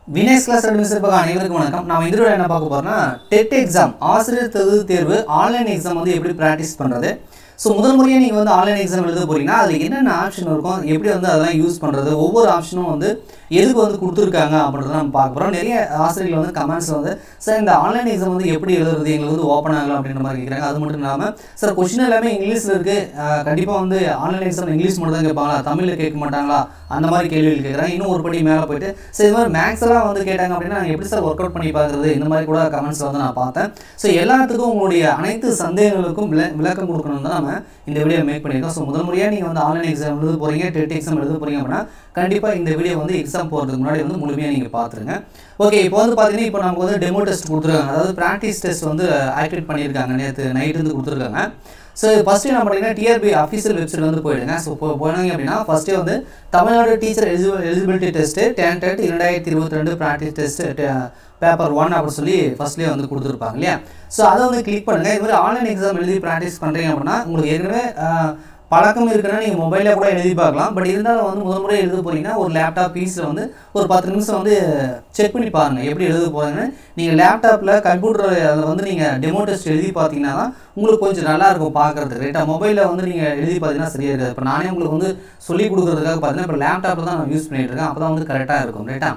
Vinesh class admission பக்கம் அனைவருக்கும் வணக்கம் நான் இந்த வீடியோல என்ன பார்க்க போறேன்னா டெட் எக்ஸாம் ஆசிரியர் தகுதி தேர்வு ஆன்லைன் எக்ஸாம் வந்து எப்படி ப்ராக்டிஸ் பண்ணுறது ஸோ முதல் முறையாக நீங்கள் வந்து ஆன்லைன் எக்ஸாம் எழுத போறீங்கன்னா அதில் என்னென்ன ஆப்ஷன் இருக்கும் எப்படி வந்து அதெல்லாம் யூஸ் பண்ணுறது ஒவ்வொரு ஆப்ஷனும் வந்து எதுக்கு வந்து கொடுத்துருக்காங்க அப்படின்றத நம்ம பார்க்க போகிறோம் நிறைய ஆசிரியர்கள் வந்து கமெண்ட்ஸில் வந்து சார் இந்த ஆன்லைன் எக்ஸாம் வந்து எப்படி எழுதுறது எங்களுக்கு வந்து ஓப்பன் ஆகலாம் அப்படின்ற மாதிரி கேட்குறாங்க அது மட்டும் இல்லாமல் சார் கொஷின் எல்லாமே இங்கிலீஷில் இருக்குது கண்டிப்பாக வந்து ஆன்லைன் எக்ஸாம் இங்கிலீஷ் மட்டும் தான் கேட்பாங்களா தமிழில் கேட்க மாட்டாங்களா அந்த மாதிரி கேள்விகள் கேட்குறாங்க இன்னும் ஒரு படி மேலே போயிட்டு சரி இது மாதிரி மேக்ஸ் எல்லாம் வந்து கேட்டாங்க அப்படின்னா நான் எப்படி சார் ஒர்க் அவுட் பண்ணி பார்க்குறது இந்த மாதிரி கூட கமெண்ட்ஸில் வந்து நான் பார்த்தேன் ஸோ எல்லாத்துக்கும் உங்களுடைய அனைத்து சந்தேகங்களுக்கும் விள விளக்கம் கொடுக்கணும் தான் நம்ம இந்த வீடியோ மேக் பண்ணியிருக்கோம் ஸோ முதல் முறையாக நீங்கள் வந்து ஆன்லைன் எக்ஸாம் எழுத போகிறீங்க டெட் எக்ஸாம் எழுத போகிறீங்க அப்படின்னா கண்டிப்பாக இந்த வீடியோ வந்து எக்ஸாம் போகிறதுக்கு முன்னாடி வந்து முழுமையாக நீங்கள் பார்த்துருங்க ஓகே இப்போ வந்து பார்த்தீங்கன்னா இப்போ நமக்கு வந்து டெமோ டெஸ்ட் கொடுத்துருக்காங்க அதாவது ப்ராக்டிஸ் டெஸ்ட் வந்து ஆக்டிவேட் பண்ணியிருக்காங்க நேற்று நைட்டு வந்து கொடுத்துருக்காங்க ஸோ ஃபஸ்ட்டு என்ன பண்ணிங்கன்னா டிஆர்பி அஃபீஷியல் வெப்சைட் வந்து போயிடுங்க ஸோ இப்போ போனாங்க அப்படின்னா ஃபஸ்ட்டே வந்து Tamil Nadu teacher eligible eligibility test ten TET இரண்டாயிரத்தி இருபத்தி ரெண்டு ப்ராக்டிஸ் டெஸ்ட்டு பேப்பர் ஒன் அப்படின்னு சொல்லி ஃபர்ஸ்ட்லேயே வந்து கொடுத்துருப்பாங்க இல்லையா ஸோ அதை வந்து கிளிக் பண்ணுங்கள் இது மாதிரி ஆன்லைன் எக்ஸாம் எழுதி ப்ராக்டிஸ் பண்ணுறீங்க அப்படின்னா உங்களுக்கு ஏற்கனவே ஆஹ், பழக்கம் இருக்குன்னா நீங்கள் மொபைலில் கூட எழுதி பார்க்கலாம் பட் இருந்தாலும் வந்து முதல் முறை எழுத போறீங்கன்னா ஒரு லேப்டாப் பீஸில் வந்து ஒரு பத்து நிமிஷம் வந்து செக் பண்ணி பாருங்கள் எப்படி எழுத போகிறீங்கன்னு நீங்கள் லேப்டாப்பில் கம்ப்யூட்டர் அதில் வந்து நீங்கள் டெமோ டெஸ்ட் எழுதி பார்த்தீங்கன்னா தான் உங்களுக்கு கொஞ்சம் நல்லா இருக்கும் பார்க்குறது ரைட்டாக மொபைலில் வந்து நீங்கள் எழுதி பார்த்தீங்கன்னா சரியாக இருக்காது இப்போ நானே உங்களுக்கு வந்து சொல்லி கொடுக்குறதுக்காக பார்த்தீங்கன்னா இப்போ லேப்டாப்பில் தான் நான் யூஸ் பண்ணிட்டு இருக்கேன் அப்போ தான் வந்து கரெக்டாக இருக்கும் ரைட்டா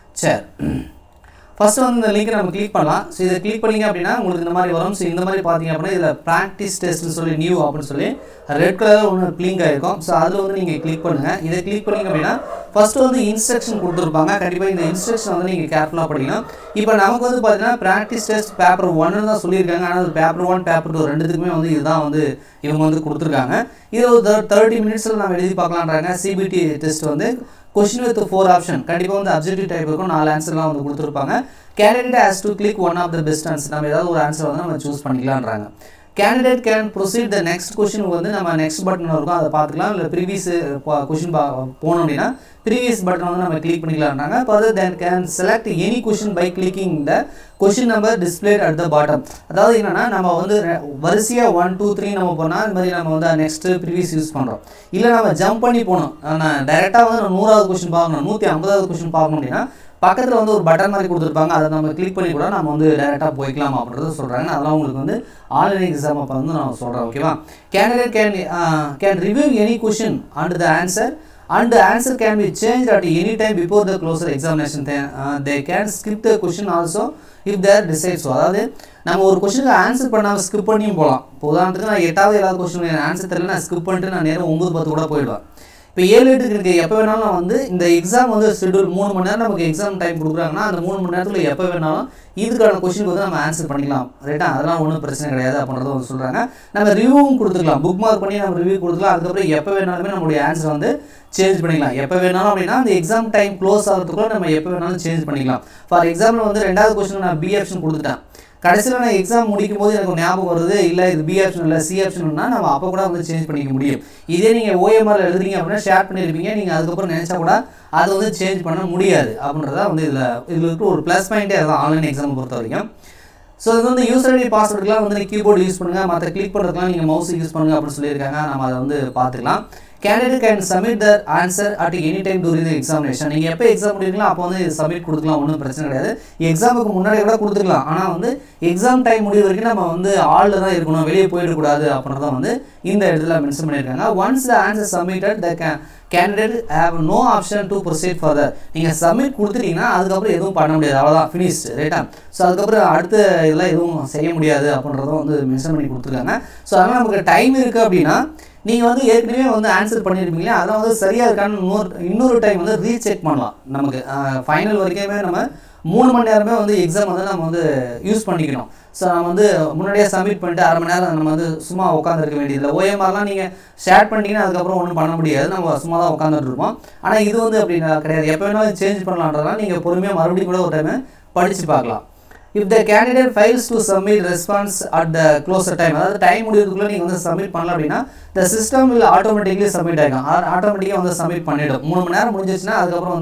சரி ஃபர்ஸ்ட் வந்து இந்த லிங்கை நம்ம கிளிக் பண்ணலாம் ஸோ இதை கிளிக் பண்ணீங்க அப்படின்னா உங்களுக்கு இந்த மாதிரி வரும் ஸோ இந்த மாதிரி பார்த்தீங்க அப்படின்னா இதில் ப்ராக்டிஸ் டெஸ்ட்னு சொல்லி நியூ அப்படின்னு சொல்லி ரெட் கலர் ஒன்று லிங்க் ஆகிருக்கும் ஸோ அதில் வந்து நீங்கள் கிளிக் பண்ணுங்கள் இதை கிளிக் பண்ணீங்க அப்படின்னா ஃபர்ஸ்ட் வந்து இன்ஸ்ட்ரக்ஷன் கொடுத்துருப்பாங்க கண்டிப்பாக இந்த இன்ஸ்ட்ரக்ஷன் வந்து நீங்கள் கேர்ஃபுல்லாக படிக்கணும் இப்போ நமக்கு வந்து பார்த்தீங்கன்னா ப்ராக்டிஸ் டெஸ்ட் பேப்பர் ஒன்னு தான் சொல்லியிருக்காங்க ஆனால் பேப்பர் ஒன் பேப்பர் டூ ரெண்டுத்துக்குமே வந்து இதுதான் வந்து இவங்க வந்து கொடுத்துருக்காங்க இது ஒரு தேர்ட்டி மினிட்ஸில் நம்ம எழுதி பார்க்கலான்றாங்க சிபிடி டெஸ்ட் வந்து கொஷின் வித் ஃபோர் ஆப்ஷன் கண்டிப்பாக வந்து அப்ஜெக்டிவ் டைப் இருக்கும் நாலு ஆன்சர்லாம் வந்து கொடுத்துருப்பாங்க candidate has to click one of the best answer நம்ம ஏதாவது ஒரு ஆன்சர் வந்து நம்ம சூஸ் பண்ணிக்கலான்றாங்க candidate can proceed the next question வந்து நம்ம நெக்ஸ்ட் பட்டன் இருக்கும் அதை பார்த்துக்கலாம் இல்லை ப்ரீவியஸ் கொஷின் பா போனோம் அப்படின்னா ப்ரீவியஸ் பட்டன் வந்து நம்ம கிளிக் பண்ணிக்கலாம்னாங்க further then can select any question by clicking the question number displayed at the bottom அதாவது என்னன்னா நம்ம வந்து ரெ- வரிசையா ஒன் டூ த்ரீ நம்ம போனால் இந்த மாதிரி நம்ம வந்து நெக்ஸ்ட் ப்ரீவியஸ் யூஸ் பண்ணுறோம் இல்லை நம்ம ஜம்ப் பண்ணி போகணும் நான் டைரெக்டாக வந்து நான் நூறாவது கொஷின் பார்க்கணும் நூற்றி ஐம்பதாவது கொஷின் பார்க்கணும் அப்படின்னா பக்கத்தில் வந்து ஒரு பட்டன் மாதிரி கொடுத்துருப்பாங்க அதை நம்ம கிளிக் பண்ணி கூட நம்ம வந்து டேரெக்டாக போய்க்கலாம் அப்படின்றத சொல்கிறாங்க அதெல்லாம் உங்களுக்கு வந்து ஆன்லைன் எக்ஸாம் அப்போ வந்து நான் சொல்கிறேன் ஓகேவா candidate can can review any question and the answer and the answer can be changed at any time before the closer examination they, uh, they can skip the question also if they are decide so அதாவது நம்ம ஒரு கொஸ்டினுக்கு answer பண்ணாமல் skip பண்ணியும் போகலாம் இப்போ உதாரணத்துக்கு நான் எட்டாவது ஏழாவது கொஸ்டின் ஆன்சர் தெரியல நான் ஸ்கிப் பண்ணிட்டு நான் நேரம் ஒன்பது பத்து கூட போயிடுவேன் இப்போ ஏழு எட்டுக்கு இருக்கு எப்போ வேணாலும் நான் வந்து இந்த எக்ஸாம் வந்து ஷெட்யூல் மூணு மணி நேரம் நமக்கு எக்ஸாம் டைம் கொடுக்குறாங்கன்னா அந்த மூணு மணி நேரத்தில் எப்போ வேணாலும் இதுக்கான கொஸ்டினுக்கு வந்து நம்ம ஆன்சர் பண்ணிக்கலாம் ரைட்டா அதெல்லாம் ஒன்றும் பிரச்சனை கிடையாது அப்படின்றத வந்து சொல்கிறாங்க நம்ம ரிவ்யூவும் கொடுத்துக்கலாம் புக் மார்க் பண்ணி நம்ம ரிவ்யூ கொடுத்துக்கலாம் அதுக்கப்புறம் எப்போ வேணாலுமே நம்மளுடைய ஆன்சர் வந்து சேஞ்ச் பண்ணிக்கலாம் எப்போ வேணாலும் அப்படின்னா அந்த எக்ஸாம் டைம் க்ளோஸ் ஆகிறதுக்குள்ள நம்ம எப்போ வேணாலும் சேஞ்ச் பண்ணிக்கலாம் ஃபார் எக்ஸாம்பிள் வந்து ரெண்டாவது கொஸ்டின் நான் பி ஆப்ஷன் கொடுத்துட்டேன் கடைசியில் நான் எக்ஸாம் முடிக்கும் போது எனக்கு ஒரு ஞாபகம் வருது இல்லை இது பி ஆப்ஷன் இல்லை சி ஆப்ஷன்னா நம்ம அப்போ கூட வந்து சேஞ்ச் பண்ணிக்க முடியும் இதே நீங்கள் ஓஎம்ஆர் எழுதுறீங்க அப்படின்னா ஷேர் பண்ணியிருப்பீங்க நீங்கள் அதுக்கப்புறம் நினச்சா கூட அதை வந்து சேஞ்ச் பண்ண முடியாது அப்படின்றத வந்து இதில் இதில் இருக்க ஒரு ப்ளஸ் பாயிண்ட்டே அதுதான் ஆன்லைன் எக்ஸாம் பொறுத்த வரைக்கும் ஸோ இது வந்து யூசர் ஐடி பாஸ்வேர்டுக்குலாம் வந்து கீபோர்டு யூஸ் பண்ணுங்கள் மற்ற கிளிக் பண்ணுறதுக்குலாம் நீங்கள் மவுஸ் யூஸ் பண்ணுங்க அப்படின்னு சொல்லியிருக்காங்க நம்ம அதை வந்து பார்த்துக்கலாம் candidate can submit their answer at any time during the examination நீங்கள் எப்போ எக்ஸாம் முடியுங்களோ அப்போ வந்து சப்மிட் கொடுக்கலாம் ஒன்றும் பிரச்சனை கிடையாது எக்ஸாமுக்கு முன்னாடி கூட கொடுத்துக்கலாம் ஆனால் வந்து எக்ஸாம் டைம் முடிய வரைக்கும் நம்ம வந்து ஆளில் தான் இருக்கணும் வெளியே போயிடக்கூடாது அப்படின்றத வந்து இந்த இடத்துல மென்ஷன் பண்ணியிருக்காங்க once the answer submitted the candidate have no option to proceed further நீங்கள் சப்மிட் கொடுத்துட்டீங்கன்னா அதுக்கப்புறம் எதுவும் பண்ண முடியாது அவ்வளோதான் ஃபினிஷ் ரைட்டா ஸோ அதுக்கப்புறம் அடுத்த இதெல்லாம் எதுவும் செய்ய முடியாது அப்படின்றதும் வந்து மென்ஷன் பண்ணி கொடுத்துருக்காங்க ஸோ அதனால் நமக்கு டைம் இருக்குது அப்படின்னா நீங்கள் வந்து ஏற்கனவே வந்து ஆன்சர் பண்ணியிருப்பீங்களே அதெல்லாம் வந்து சரியாக இருக்கான்னு இன்னொரு இன்னொரு டைம் வந்து ரீசெக் பண்ணலாம் நமக்கு ஃபைனல் வரைக்குமே நம்ம மூணு மணி நேரமே வந்து எக்ஸாம் வந்து நம்ம வந்து யூஸ் பண்ணிக்கணும் ஸோ நம்ம வந்து முன்னாடியே சப்மிட் பண்ணிட்டு அரை மணி நேரம் நம்ம வந்து சும்மா உட்காந்துருக்க வேண்டியதில்லை ஓஎம்ஆர்லாம் நீங்கள் ஷேர் பண்ணிட்டீங்கன்னா அதுக்கப்புறம் ஒன்றும் பண்ண முடியாது நம்ம சும்மா தான் உட்காந்துட்டு இருப்போம் ஆனால் இது வந்து அப்படி கிடையாது எப்போ வேணாலும் சேஞ்ச் பண்ணலான்றதுனால நீங்கள் பொறுமையாக மறுபடியும் கூட ஒரு டைம் படித்து பார்க்கலாம் if the candidate fails to submit response at the closer time அதாவது டைம் முடியறதுக்குள்ளே நீங்கள் வந்து சப்மிட் பண்ணல அப்படின்னா the system will automatically submit ஆகிடும் ஆட்டோமேட்டிக்காக வந்து சப்மிட் பண்ணிவிடும் மூணு மணி நேரம் முடிஞ்சிச்சுன்னா அதுக்கப்புறம் வந்து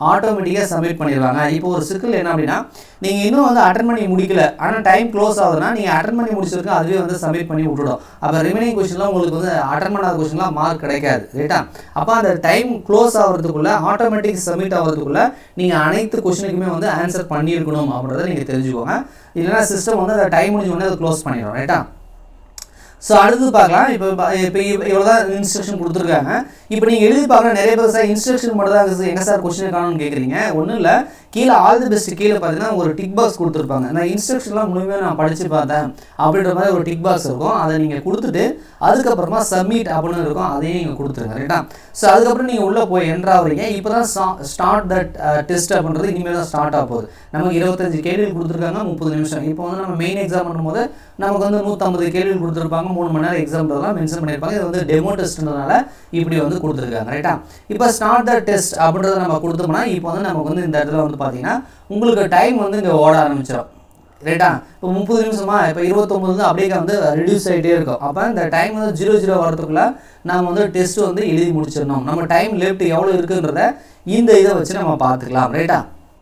ஆட்டோமேட்டிக்காக சப்மிட் பண்ணிடுவாங்க இப்போ ஒரு சிக்கல் என்ன அப்படின்னா நீங்கள் இன்னும் வந்து அட்டன் பண்ணி முடிக்கல ஆனால் டைம் க்ளோஸ் ஆகுதுன்னா நீங்கள் அட்டன் பண்ணி முடிச்சிருக்க அதுவே வந்து சப்மிட் பண்ணி விட்டுடும் அப்போ ரிமைனிங் கொஸ்டின்லாம் உங்களுக்கு வந்து அட்டன் பண்ணாத கொஸ்டின்லாம் மார்க் கிடைக்காது ரைட்டா அப்போ அந்த டைம் க்ளோஸ் ஆகிறதுக்குள்ள ஆட்டோமேட்டிக் சப்மிட் ஆகிறதுக்குள்ள நீங்கள் அனைத்து கொஸ்டினுக்குமே வந்து ஆன்சர் பண்ணியிருக்கணும் அப்படின்றத நீங்கள் தெரிஞ்சுக்கோங்க இல்லைன்னா சிஸ்டம் வந்து அந்த டைம் முடிஞ்ச உடனே அதை க்ளோஸ் பண்ணிடும் ரைட்டா ஸோ அடுத்து பார்க்கலாம் இப்போ இப்போ இவ்வளோ தான் இன்ஸ்ட்ரக்ஷன் கொடுத்துருக்காங்க இப்போ நீங்கள் எழுதி பார்க்கலாம் நிறைய பேர் சார் இன்ஸ்ட்ரக்ஷன் மட்டும் தான் இருக்குது எங்கே சார் கொஸ்டின் காணும்னு கேட்குறீங்க ஒன்றும் இல்லை கீழே ஆல் தி பெஸ்ட் கீழே பார்த்தீங்கன்னா ஒரு டிக் பாக்ஸ் கொடுத்துருப்பாங்க நான் இன்ஸ்ட்ரக்ஷன்லாம் முழுமையாக நான் படித்து பார்த்தேன் அப்படின்ற மாதிரி ஒரு டிக் பாக்ஸ் இருக்கும் அதை நீங்கள் கொடுத்துட்டு அதுக்கப்புறமா சப்மிட் அப்படின்னு இருக்கும் அதையும் நீங்கள் கொடுத்துருங்க ரைட்டா ஸோ அதுக்கப்புறம் நீங்கள் உள்ளே போய் என்ட்ரு ஆகுறீங்க இப்போ தான் ஸ்டார்ட் தட் டெஸ்ட் அப்படின்றது இனிமேல் தான் ஸ்டார்ட் ஆக போகுது நமக்கு இருபத்தஞ்சு கேள்விகள் கொடுத்துருக்காங்க முப்பது நிமிஷம் இப்போ வந்து நம்ம மெயின் எக்ஸாம் பண்ணும்போது நமக்கு வந்து நூற்றம்பது கேள்விகள் கொடுத்துருப்பாங்க மூணு மணி நேரம் எக்ஸாம்ன்றதெல்லாம் மென்ஷன் பண்ணியிருப்பாங்க இது வந்து டெமோ டெஸ்ட்ன்றதுனால இப்படி வந்து கொடுத்துருக்காங்க ரைட்டா இப்போ ஸ்டார்ட் த டெஸ்ட் அப்படின்றத நம்ம கொடுத்தோம்னா இப்போ வந்து நமக்கு வந்து இந்த இடத்துல வந்து பார்த்தீங்கன்னா உங்களுக்கு டைம் வந்து இங்கே ஓட ஆரம்பிச்சிடும் ரைட்டா இப்போ முப்பது நிமிஷமா இப்போ இருபத்தொம்பது வந்து அப்படியே வந்து ரெடியூஸ் ஆகிட்டே இருக்கும் அப்போ இந்த டைம் வந்து ஜீரோ ஜீரோ வரதுக்குள்ள நம்ம வந்து டெஸ்ட் வந்து எழுதி முடிச்சிடணும் நம்ம டைம் லெஃப்ட் எவ்வளோ இருக்குன்றத இந்த இதை வச்சு நம்ம பார்த்துக்கலாம் ரைட்டா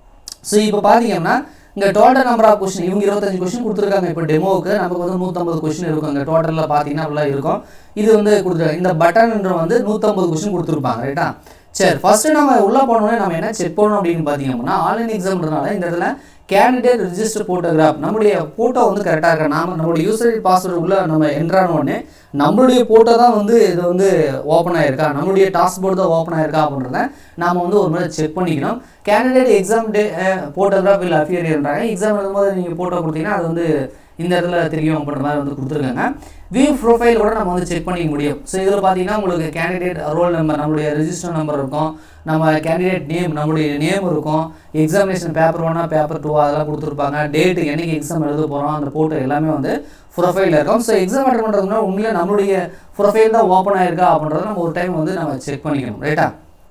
ஸோ இப்போ பார்த்தீங்கன்னா இங்கே டோட்டல் நம்பர் ஆஃப் கொஸ்டின் இவங்க இருபத்தஞ்சு கொஸ்டின் கொடுத்துருக்காங்க இப்போ டெமோவுக்கு நமக்கு வந்து நூற்றம்பது கொஸ்டின் இருக்கும் இங்கே டோட்டலில் பார்த்தீங்கன்னா அவ்வளோ இருக்கும் இது வந்து கொடுத்துருக்காங்க இந்த பட்டன்ன்ற வந்து நூற்றம்பது கொஸ்டின் கொடுத்துருப்பாங்க ரைட்டா சரி ஃபஸ்ட்டு நம்ம உள்ளே போனோடனே நம்ம என்ன செக் பண்ணணும் அப்படின்னு பார்த்தீங்க அப்படின்னா ஆன்லைன் எக்ஸாம்ன்றனால இந்த இடத்துல கேண்டிடேட் ரிஜிஸ்டர் ஃபோட்டோகிராஃப் நம்மளுடைய ஃபோட்டோ வந்து கரெக்டாக இருக்கா நாம நம்மளுடைய யூசர் பாஸ்வேர்டு உள்ள நம்ம என்ட்ரான உடனே நம்மளுடைய ஃபோட்டோ தான் வந்து இது வந்து ஓப்பன் ஆயிருக்கா நம்மளுடைய டாஸ்க் போர்டு தான் ஓப்பன் ஆயிருக்கா அப்படின்றத நாம வந்து ஒரு முறை செக் பண்ணிக்கணும் கேண்டிடேட் எக்ஸாம் டே ஃபோட்டோகிராஃப் இல்லை அஃபியர்ன்றாங்க எக்ஸாம் எழுதும்போது நீங்கள் ஃபோட்டோ கொடுத்தீங்கன்னா அது வந்து இந்த இடத்துல தெரியும் அப்படின்ற மாதிரி வந்து கொடுத்துருக்காங்க வியூ ப்ரொஃபைல் கூட நம்ம வந்து செக் பண்ணிக்க முடியும் ஸோ இதில் பார்த்தீங்கன்னா உங்களுக்கு கேண்டிடேட் ரோல் நம்பர் நம்மளுடைய ரெஜிஸ்டர் நம்பர் இருக்கும் நம்ம கேண்டிடேட் நேம் நம்மளுடைய நேம் இருக்கும் எக்ஸாமினேஷன் பேப்பர் ஒன்னா பேப்பர் டூ அதெல்லாம் கொடுத்துருப்பாங்க டேட்டு என்னைக்கு எக்ஸாம் எழுத போகிறோம் அந்த போட்டோ எல்லாமே வந்து ப்ரொஃபைலில் இருக்கும் ஸோ எக்ஸாம் அட்டன் பண்ணுறதுனா உண்மையிலே நம்மளுடைய ப்ரொஃபைல் தான் ஓப்பன் ஆயிருக்கா அப்படின்றத நம்ம ஒரு டைம் வந்து நம்ம செக் பண்ணிக்கணும் ரைட்டா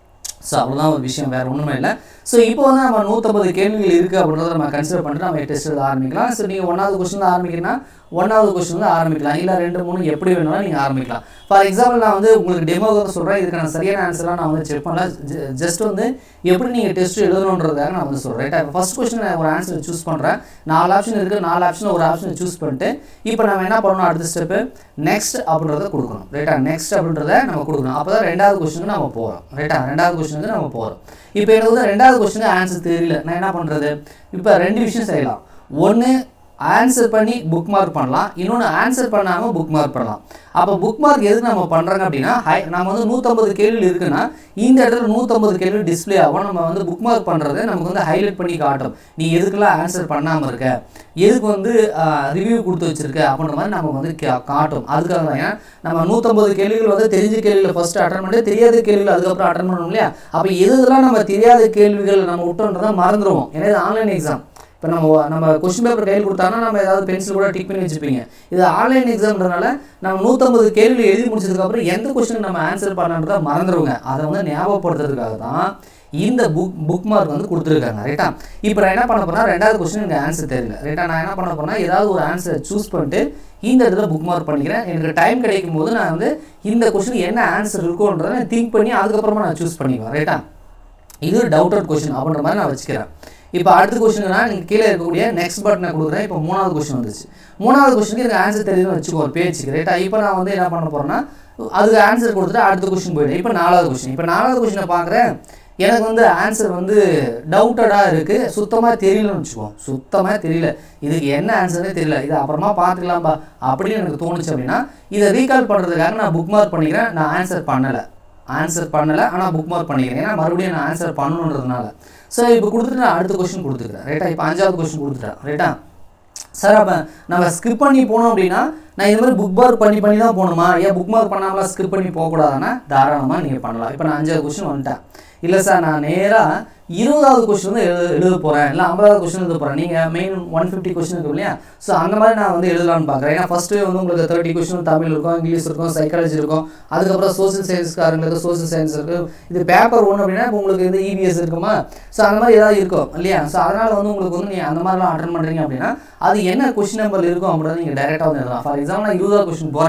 ஸோ அவ்வளோதான் ஒரு விஷயம் வேறு ஒன்றுமே இல்லை ஸோ இப்போ வந்து நம்ம நூற்றம்பது கேள்விகள் இருக்குது அப்படின்றத நம்ம கன்சிடர் பண்ணிட்டு நம்ம டெஸ்ட் எழுத ஆரம்பிக்கலாம் ஸோ நீங்கள் ஒன்றாவது கொஸ்டின் ஆரம்பிக்கிறீங்கன்னா ஒன்றாவது கொஸ்டின் ஆரம்பிக்கலாம் இல்லை ரெண்டு மூணு எப்படி வேணாலும் நீங்கள் ஆரம்பிக்கலாம் ஃபார் எக்ஸாம்பிள் நான் வந்து உங்களுக்கு டெமோக்கு சொல்கிறேன் இதுக்கான சரியான ஆன்சர்லாம் நான் வந்து செக் பண்ணல ஜஸ்ட் வந்து எப்படி நீங்கள் டெஸ்ட் எழுதணுன்றதுக்காக நான் வந்து சொல்கிறேன் ரைட்டா ஃபஸ்ட் கொஸ்டின் நான் ஒரு ஆன்சர் சூஸ் பண்ணுறேன் நாலு ஆப்ஷன் இருக்குது நாலு ஆப்ஷன் ஒரு ஆப்ஷன் சூஸ் பண்ணிட்டு இப்போ நம்ம என்ன பண்ணணும் அடுத்த ஸ்டெப்பு நெக்ஸ்ட் அப்படின்றத கொடுக்கணும் ரைட்டா நெக்ஸ்ட் அப்படின்றத நம்ம கொடுக்கணும் அப்போ தான் ரெண்டாவது கொஸ்டினுக்கு நம்ம போகிறோம் ரைட்டா ரெண்டாவது கொஸ்டினுக்கு நம்ம போகிறோம் இப்போ எனக்கு வந்து ரெண்டாவது கொஸ்டினுக்கு ஆன்சர் தெரியல நான் என்ன பண்ணுறது இப்போ ரெண்டு விஷயம் செய்யலாம் ஒன்று ஆன்சர் பண்ணி புக் மார்க் பண்ணலாம் இன்னொன்று ஆன்சர் பண்ணாமல் புக் மார்க் பண்ணலாம் அப்போ புக் மார்க் எதுக்கு நம்ம பண்ணுறாங்க அப்படின்னா ஹை நம்ம வந்து நூற்றம்பது கேள்வி இருக்குன்னா இந்த இடத்துல நூற்றம்பது கேள்வி டிஸ்ப்ளே ஆகும் நம்ம வந்து புக் மார்க் பண்ணுறது நமக்கு வந்து ஹைலைட் பண்ணி காட்டும் நீ எதுக்கெல்லாம் ஆன்சர் பண்ணாமல் இருக்க எதுக்கு வந்து ரிவ்யூ கொடுத்து வச்சிருக்க அப்படின்ற மாதிரி நம்ம வந்து கா- காட்டும் அதுக்காக தான் ஏன்னா நம்ம நூற்றம்பது கேள்விகள் வந்து தெரிஞ்ச கேள்வியில் ஃபஸ்ட்டு அட்டன் பண்ணிட்டு தெரியாத கேள்விகள் அதுக்கப்புறம் அட்டன் பண்ணணும் இல்லையா அப்போ எதுலாம் நம்ம தெரியாத கேள்விகள் நம்ம விட்டோன்றதை மறந்துடுவோம் ஏன்னா இது ஆன்லைன் எக்ஸாம் இப்போ நம்ம நம்ம கொஸ்டின் பேப்பர் கையில் கொடுத்தாங்கன்னா நம்ம ஏதாவது பென்சில் கூட டிக் பண்ணி வச்சுப்பீங்க இது ஆன்லைன் எக்ஸாம்ன்றனால நம்ம நூற்றம்பது கேள்வி எழுதி முடிச்சதுக்கப்புறம் எந்த கொஸ்டின் நம்ம ஆன்சர் பண்ணன்றதை மறந்துடுவோங்க அதை வந்து ஞாபகப்படுத்துறதுக்காக தான் இந்த புக் புக் மார்க் வந்து கொடுத்துருக்காங்க ரைட்டா இப்போ நான் என்ன பண்ண போறேன்னா ரெண்டாவது கொஸ்டின் எனக்கு ஆன்சர் தெரியல ரைட்டா நான் என்ன பண்ண போறேன்னா ஏதாவது ஒரு ஆன்சரை சூஸ் பண்ணிட்டு இந்த இடத்துல புக் மார்க் பண்ணிக்கிறேன் எனக்கு டைம் கிடைக்கும் போது நான் வந்து இந்த கொஸ்டின் என்ன ஆன்சர் இருக்குன்றதை நான் திங்க் பண்ணி அதுக்கப்புறமா நான் சூஸ் பண்ணிக்குவேன் ரைட்டா இது ஒரு டவுட்டட் கொஸ்டின் அப்படின்ற மாதிரி நான் வச்சுக்கிறேன் இப்போ அடுத்த கொஸ்டின்னா நீங்கள் கீழே இருக்கக்கூடிய நெக்ஸ்ட் பட்டனை கொடுக்குறேன் இப்போ மூணாவது கொஸ்டின் வந்துச்சு மூணாவது கொஸ்டினுக்கு எனக்கு ஆன்சர் தெரியுதுன்னு வச்சுக்கோ ஒரு பேச்சுக்கு ரைட்டா இப்போ நான் வந்து என்ன பண்ண போகிறேன்னா அதுக்கு ஆன்சர் கொடுத்துட்டு அடுத்த கொஸ்டின் போயிட்டேன் இப்போ நாலாவது கொஸ்டின் இப்போ நாலாவது கொஸ்டினை பார்க்குறேன் எனக்கு வந்து ஆன்சர் வந்து டவுட்டடாக இருக்குது சுத்தமாக தெரியலன்னு வச்சுக்குவோம் சுத்தமாக தெரியல இதுக்கு என்ன ஆன்சர்னே தெரியல இது அப்புறமா பார்த்துக்கலாம்பா அப்படின்னு எனக்கு தோணுச்சு அப்படின்னா இதை ரீகால் பண்ணுறதுக்காக நான் புக் மார்க் பண்ணிக்கிறேன் நான் ஆன்சர் பண்ணலை ஆன்சர் பண்ணலை ஆனால் புக் மார்க் பண்ணிக்கிறேன் ஏன்னா மறுபடியும் நான் ஆன்சர் பண்ணணுன்றதுனால ஸோ இப்போ கொடுத்துட்டு நான் அடுத்த கொஸ்டின் கொடுத்துக்கிறேன் ரைட்டா இப்போ அஞ்சாவது கொஸ்டின் கொடுத்துட்டேன் ரைட்டா சார் அப்போ நம்ம ஸ்கிப் பண்ணி போனோம் அப்படின்னா நான் இது மாதிரி புக் மார்க் பண்ணி பண்ணி தான் போகணுமா ஏன் புக் மார்க் பண்ணாமலாம் ஸ்கிப் பண்ணி போகக்கூடாதுன்னா தாராளமாக நீங்கள் பண்ணலாம் இப்போ நான் அஞ்சாவது கொஸ்டின் வந்துட்டேன் இல்லை சார் நான் நேராக இருபதாவது கொஸ்டின் வந்து எழுத எழுத போகிறேன் இல்லை ஐம்பதாவது கொஸ்டின் எழுத போகிறேன் நீங்கள் மெயின் ஒன் ஃபிஃப்டி கொஸ்டின் இருக்கும் இல்லையா ஸோ அந்த மாதிரி நான் வந்து எழுதலாம்னு பார்க்குறேன் ஏன்னா ஃபஸ்ட்டு வந்து உங்களுக்கு தேர்ட்டி கொஸ்டின் தமிழ் இருக்கும் இங்கிலீஷ் இருக்கும் சைக்காலஜி இருக்கும் அதுக்கப்புறம் சோசியல் சயின்ஸ்காரங்களுக்கு சோசியல் சயின்ஸ் இருக்குது இது பேப்பர் ஒன்று அப்படின்னா இப்போ உங்களுக்கு வந்து இபிஎஸ் இருக்குமா ஸோ அந்த மாதிரி ஏதாவது இருக்கும் இல்லையா ஸோ அதனால் வந்து உங்களுக்கு வந்து நீங்கள் அந்த மாதிரிலாம் அட்டன் பண்ணுறீங்க அப்படின்னா அது என்ன கொஸ்டின் நம்பர் இருக்கும் அப்படின்றத நீங்கள் டேரெக்டாக வந்து எழுதலாம் ஃபார் எக்ஸாம்பிள் நான் இருபதாவது கொஸ்டின் போகிறேன்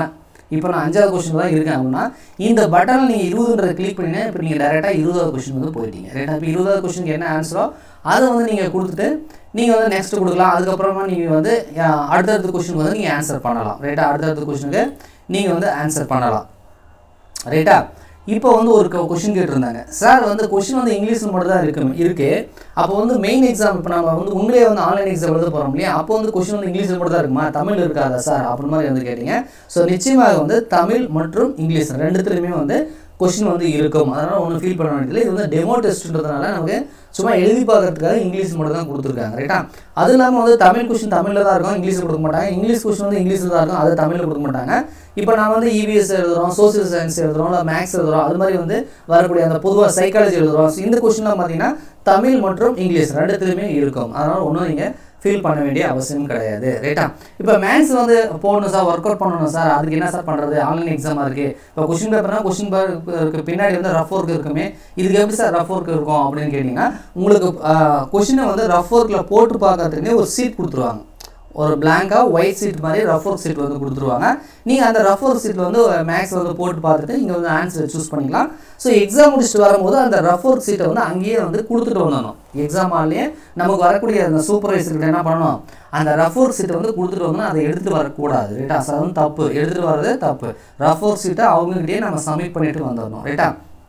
இப்போ நான் அஞ்சாவது கொஸ்டின் தான் இருக்கேன் அப்படின்னா இந்த பட்டனில் நீங்கள் இருபதுன்றதை கிளிக் பண்ணினா இப்போ நீங்கள் டேரெக்டாக இருபதாவது கொஸ்டின் வந்து போயிட்டீங்க ரைட்டா இப்போ இருபதாவது கொஸ்டினுக்கு என்ன ஆன்சரோ அதை வந்து நீங்கள் கொடுத்துட்டு நீங்கள் வந்து நெக்ஸ்ட் கொடுக்கலாம் அதுக்கப்புறமா நீங்கள் வந்து அஹ், அடுத்தடுத்த கொஸ்டினுக்கு வந்து நீங்கள் ஆன்சர் பண்ணலாம் ரைட்டா அடுத்தடுத்த கொஸ்டினுக்கு நீங்கள் வந்து ஆன்சர் பண்ணலாம் ரைட்டா இப்போ வந்து ஒரு கொஷின் கேட்டிருந்தாங்க சார் வந்து கொஷின் வந்து இங்கிலீஷில் மட்டும் தான் இருக்கு இருக்கு அப்போ வந்து மெயின் எக்ஸாம் இப்போ நம்ம வந்து உங்களே வந்து ஆன்லைன் எக்ஸாம் எழுத போகிறோம் இல்லையா அப்போ வந்து கொஷின் வந்து இங்கிலீஷில் மட்டும் தான் இருக்குமா தமிழ் இருக்காதா சார் அப்படின்னு மாதிரி வந்து கேட்டீங்க ஸோ நிச்சயமாக வந்து தமிழ் மற்றும் இங்கிலீஷ் ரெண்டுத்துலையுமே வந்து கொஷின் வந்து இருக்கும் அதனால் ஒன்றும் ஃபீல் பண்ண வேண்டியதில்லை இது வந்து டெமோ டெஸ்ட்ன்றதுனால நமக்கு சும்மா எழுதி பார்க்கறதுக்காக இங்கிலீஷ் மட்டும் தான் கொடுத்துருக்காங்க ரைட்டா அது இல்லாமல் வந்து தமிழ் கொஷின் தமிழில் தான் இருக்கும் இங்கிலீஷில் கொடுக்க மாட்டாங்க இங்கிலீஷ் கொஷின் வந்து இங்கிலீஷில் தான் இருக்கும் அது தமிழில் கொடுக்க மாட்டாங்க இப்போ நான் வந்து இபிஎஸ் எழுதுறோம் சோசியல் சயின்ஸ் எழுதுறோம் இல்லை மேக்ஸ் எழுதுறோம் அது மாதிரி வந்து வரக்கூடிய அந்த பொதுவாக சைக்காலஜி எழுதுறோம் So, இந்த கொஷின்லாம் பார்த்தீங்கன்னா தமிழ் மற்றும் இங்கிலீஷ் ரெண்டுத்துலையுமே இருக்கும் அதனால் ஒன்றும் நீங்கள் ஃபீல் பண்ண வேண்டிய அவசியம் கிடையாது ரைட்டா இப்போ மேத்ஸ் வந்து போடணும் சார் ஒர்க் அவுட் பண்ணணும் சார் அதுக்கு என்ன சார் பண்ணுறது ஆன்லைன் எக்ஸாமாக இருக்குது இப்போ கொஷின் பேப்பர்னா கொஷின் பேப்பருக்கு பின்னாடி வந்து ரஃப் ஒர்க் இருக்குமே இதுக்கு எப்படி சார் ரஃப் ஒர்க் இருக்கும் அப்படின்னு கேட்டிங்கன்னா உங்களுக்கு கொஷினை வந்து ரஃப் ஒர்க்கில் போட்டு பார்க்கறதுக்குனே ஒரு சீட் கொடுத்துருவாங்க ஒரு பிளாங்காக ஒயிட் சீட் மாதிரி ரஃப் ஒர்க் சீட் வந்து கொடுத்துருவாங்க நீங்கள் அந்த ரஃப் ஒர்க் சீட்டில் வந்து மேக்ஸ் வந்து போட்டு பார்த்துட்டு இங்கே வந்து ஆன்சர் சூஸ் பண்ணிக்கலாம் ஸோ எக்ஸாம் முடிச்சுட்டு வரும்போது அந்த ரஃப் ஒர்க் சீட்டை வந்து அங்கேயே வந்து கொடுத்துட்டு வந்துடணும் எக்ஸாம் ஹால்லேயே நமக்கு வரக்கூடிய அந்த சூப்பர்வைசர்கிட்ட என்ன பண்ணணும் அந்த ரஃப் ஒர்க் சீட்டை வந்து கொடுத்துட்டு வந்தோம்னா அதை எடுத்துகிட்டு வரக்கூடாது ரைட்டா அது வந்து தப்பு எடுத்துகிட்டு வர்றது தப்பு ரஃப் ஒர்க் சீட்டை அவங்ககிட்டயே நம்ம சப்மிட் பண்ணிட்டு வந்துடணும் ரைட்டா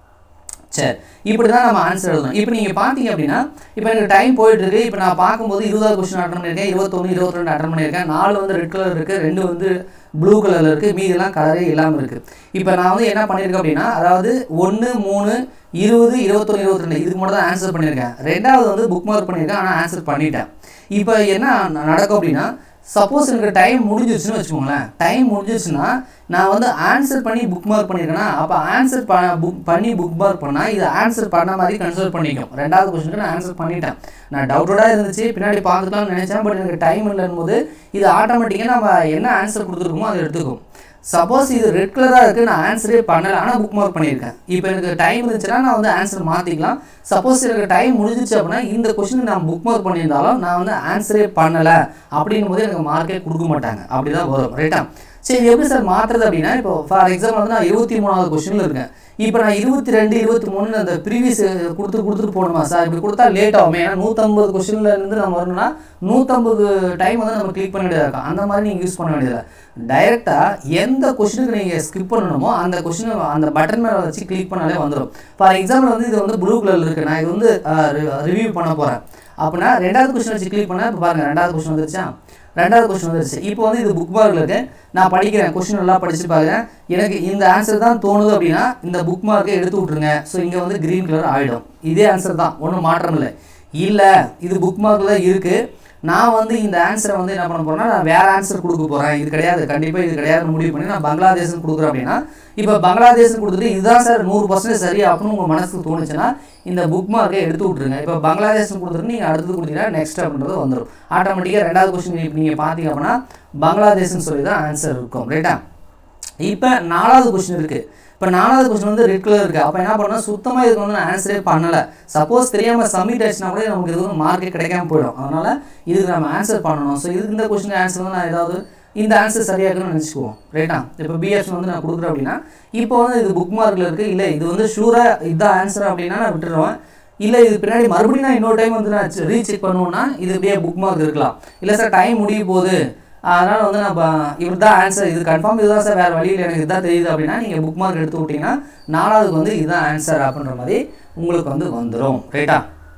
சரி இப்படி தான் நம்ம ஆன்சர் எழுதணும் இப்போ நீங்கள் பார்த்தீங்க அப்படின்னா இப்போ எனக்கு டைம் போயிட்டு இருக்கு இப்போ நான் பார்க்கும்போது இருபதாவது கொஸ்டின் அட்டன் பண்ணியிருக்கேன் இருபத்தொன்று இருபத்தி ரெண்டு அட்டன் பண்ணியிருக்கேன் நாலு வந்து ரெட் கலர் இருக்குது ரெண்டு வந்து ப்ளூ கலரில் இருக்குது மீதிலாம் கலரே இல்லாமல் இருக்குது இப்போ நான் வந்து என்ன பண்ணியிருக்கேன் அப்படின்னா அதாவது ஒன்று மூணு இருபது இருபத்தொன்று இருபத்தி ரெண்டு இதுக்கு மட்டும் தான் ஆன்சர் பண்ணியிருக்கேன் ரெண்டாவது வந்து புக் மார்க் பண்ணியிருக்கேன் ஆனால் ஆன்சர் பண்ணிட்டேன் இப்போ என்ன நடக்கும் அப்படின்னா சப்போஸ் எனக்கு டைம் முடிஞ்சிருச்சுன்னு வச்சுக்கோங்களேன் டைம் முடிஞ்சிருச்சுன்னா நான் வந்து ஆன்சர் பண்ணி புக் மார்க் பண்ணியிருக்கேன்னா அப்போ ஆன்சர் ப புக் பண்ணி புக் மார்க் பண்ணால் இது ஆன்சர் பண்ண மாதிரி கன்சிடர் பண்ணிக்கும் ரெண்டாவது கொஸ்டினுக்கு நான் ஆன்சர் பண்ணிட்டேன் நான் டவுட்டடாக இருந்துச்சு பின்னாடி பார்த்துக்கலாம்னு நினச்சேன் பட் எனக்கு டைம் இல்லைன்னு போது இது ஆட்டோமேட்டிக்காக நம்ம என்ன ஆன்சர் கொடுத்துருக்கோமோ அதை எடுத்துக்கும் சப்போஸ் இது ரெட் கலராக இருக்குது நான் ஆன்சரே பண்ணலை ஆனால் புக் மார்க் பண்ணியிருக்கேன் இப்போ எனக்கு டைம் இருந்துச்சுன்னா நான் வந்து ஆன்சர் மாற்றிக்கலாம் சப்போஸ் எனக்கு டைம் முடிஞ்சிச்சு அப்படின்னா இந்த கொஸ்டின் நான் புக் மார்க் பண்ணியிருந்தாலும் நான் வந்து ஆன்சரே பண்ணலை அப்படின்னும் போது எனக்கு மார்க்கே கொடுக்க மாட்டாங்க அப்படி தான் வரும் ரைட்டா சரி எப்படி சார் மாற்றுறது அப்படின்னா இப்போ ஃபார் எக்ஸாம்பிள் வந்து நான் இருபத்தி மூணாவது கொஸ்டினில் இருக்கேன் இப்போ நான் இருபத்தி ரெண்டு இருபத்தி மூணு அந்த ப்ரீவியஸ் கொடுத்து கொடுத்துட்டு போகணுமா சார் இப்படி கொடுத்தா லேட் ஆகும் ஏன்னா நூற்றம்பது கொஸ்டின்ல இருந்து நம்ம வரணும்னா நூற்றம்பது டைம் வந்து நம்ம கிளிக் பண்ண வேண்டியதாக இருக்கும் அந்த மாதிரி நீங்கள் யூஸ் பண்ண வேண்டியதில்லை டைரெக்டாக எந்த கொஸ்டினுக்கு நீங்கள் ஸ்கிப் பண்ணணுமோ அந்த கொஸ்டினை அந்த பட்டன் மேலே வச்சு கிளிக் பண்ணாலே வந்துடும் ஃபார் எக்ஸாம்பிள் வந்து இது வந்து ப்ளூ கலரில் இருக்குது நான் இது வந்து ரிவ்யூ பண்ண போகிறேன் அப்படின்னா ரெண்டாவது கொஸ்டின் வச்சு கிளிக் பண்ணால் இப்போ பாருங்கள் ரெண்டாவது கொஸ்டின் வந்துருச்சா ரெண்டாவது கொஸ்டின் வந்துருச்சு இப்போ வந்து இது புக் மார்க்கில் இருக்கு நான் படிக்கிறேன் கொஸ்டின் எல்லாம் படிச்சு பார்க்குறேன் எனக்கு இந்த ஆன்சர் தான் தோணுது அப்படின்னா இந்த புக் மார்க்கை எடுத்து விட்ருங்க ஸோ இங்கே வந்து க்ரீன் கலர் ஆகிடும் இதே ஆன்சர் தான் ஒன்றும் மாற்றம் இல்லை இல்லை இது புக் மார்க்கில் தான் இருக்குது நான் வந்து இந்த ஆன்சரை வந்து என்ன பண்ண போறேன்னா நான் வேற ஆன்சர் கொடுக்க போறேன் இது கிடையாது கண்டிப்பாக இது கிடையாதுன்னு முடிவு பண்ணி நான் பங்களாதேஷ்னு கொடுக்குறேன் அப்படின்னா இப்போ பங்களாதேஷ்னு கொடுத்துட்டு இதுதான் சார் நூறு பர்சன்டேஜ் சரி அப்படின்னு உங்கள் மனசுக்கு தோணுச்சுன்னா இந்த புக் மார்க்கை எடுத்து விட்ருங்க இப்போ பங்களாதேஷ்னு கொடுத்துட்டு நீங்கள் அடுத்தது கொடுத்தீங்கன்னா நெக்ஸ்ட் அப்படின்றது வந்துடும் ஆட்டோமேட்டிக்காக ரெண்டாவது கொஸ்டின் இப்போ நீங்கள் பார்த்தீங்க அப்படின்னா பங்களாதேஷ்னு சொல்லி தான் ஆன்சர் இருக்கும் ரைட்டா இப்போ நாலாவது கொஸ்டின் இருக்குது இப்போ நாலாவது கொஸ்டின் வந்து ரெட் கலர் இருக்குது அப்போ என்ன பண்ணணும் சுத்தமாக இதுக்கு வந்து நான் ஆன்சரே பண்ணலை சப்போஸ் தெரியாமல் சப்மிட் ஆச்சுன்னா கூட நமக்கு இது வந்து மார்க்கே கிடைக்காம போயிடும் அதனால் இதுக்கு நம்ம ஆன்சர் பண்ணணும் ஸோ இதுக்கு இந்த கொஸ்டின் ஆன்சர் வந்து நான் ஏதாவது இந்த ஆன்சர் சரியாக இருக்குன்னு நினச்சிக்குவோம் ரைட்டா இப்போ பிஎஃப் வந்து நான் கொடுக்குறேன் அப்படின்னா இப்போ வந்து இது புக் மார்க்கில் இருக்குது இல்லை இது வந்து ஷூராக இதுதான் ஆன்சர் அப்படின்னா நான் விட்டுருவேன் இல்லை இது பின்னாடி மறுபடியும் நான் இன்னொரு டைம் வந்து நான் ரீசெக் பண்ணுவேன்னா இது இப்படியே புக் மார்க் இருக்கலாம் இல்லை சார் டைம் முடிய போகுது அதனால் வந்து நம்ம இவர் தான் ஆன்சர் இது கன்ஃபார்ம் இதுதான் சார் வேறு வழியில் எனக்கு இதுதான் தெரியுது அப்படின்னா நீங்கள் புக் மார்க் எடுத்து விட்டீங்கன்னா நாலாவதுக்கு வந்து இதுதான் ஆன்சர் அப்படின்ற மாதிரி உங்களுக்கு வந்து வந்துடும் ரைட்டா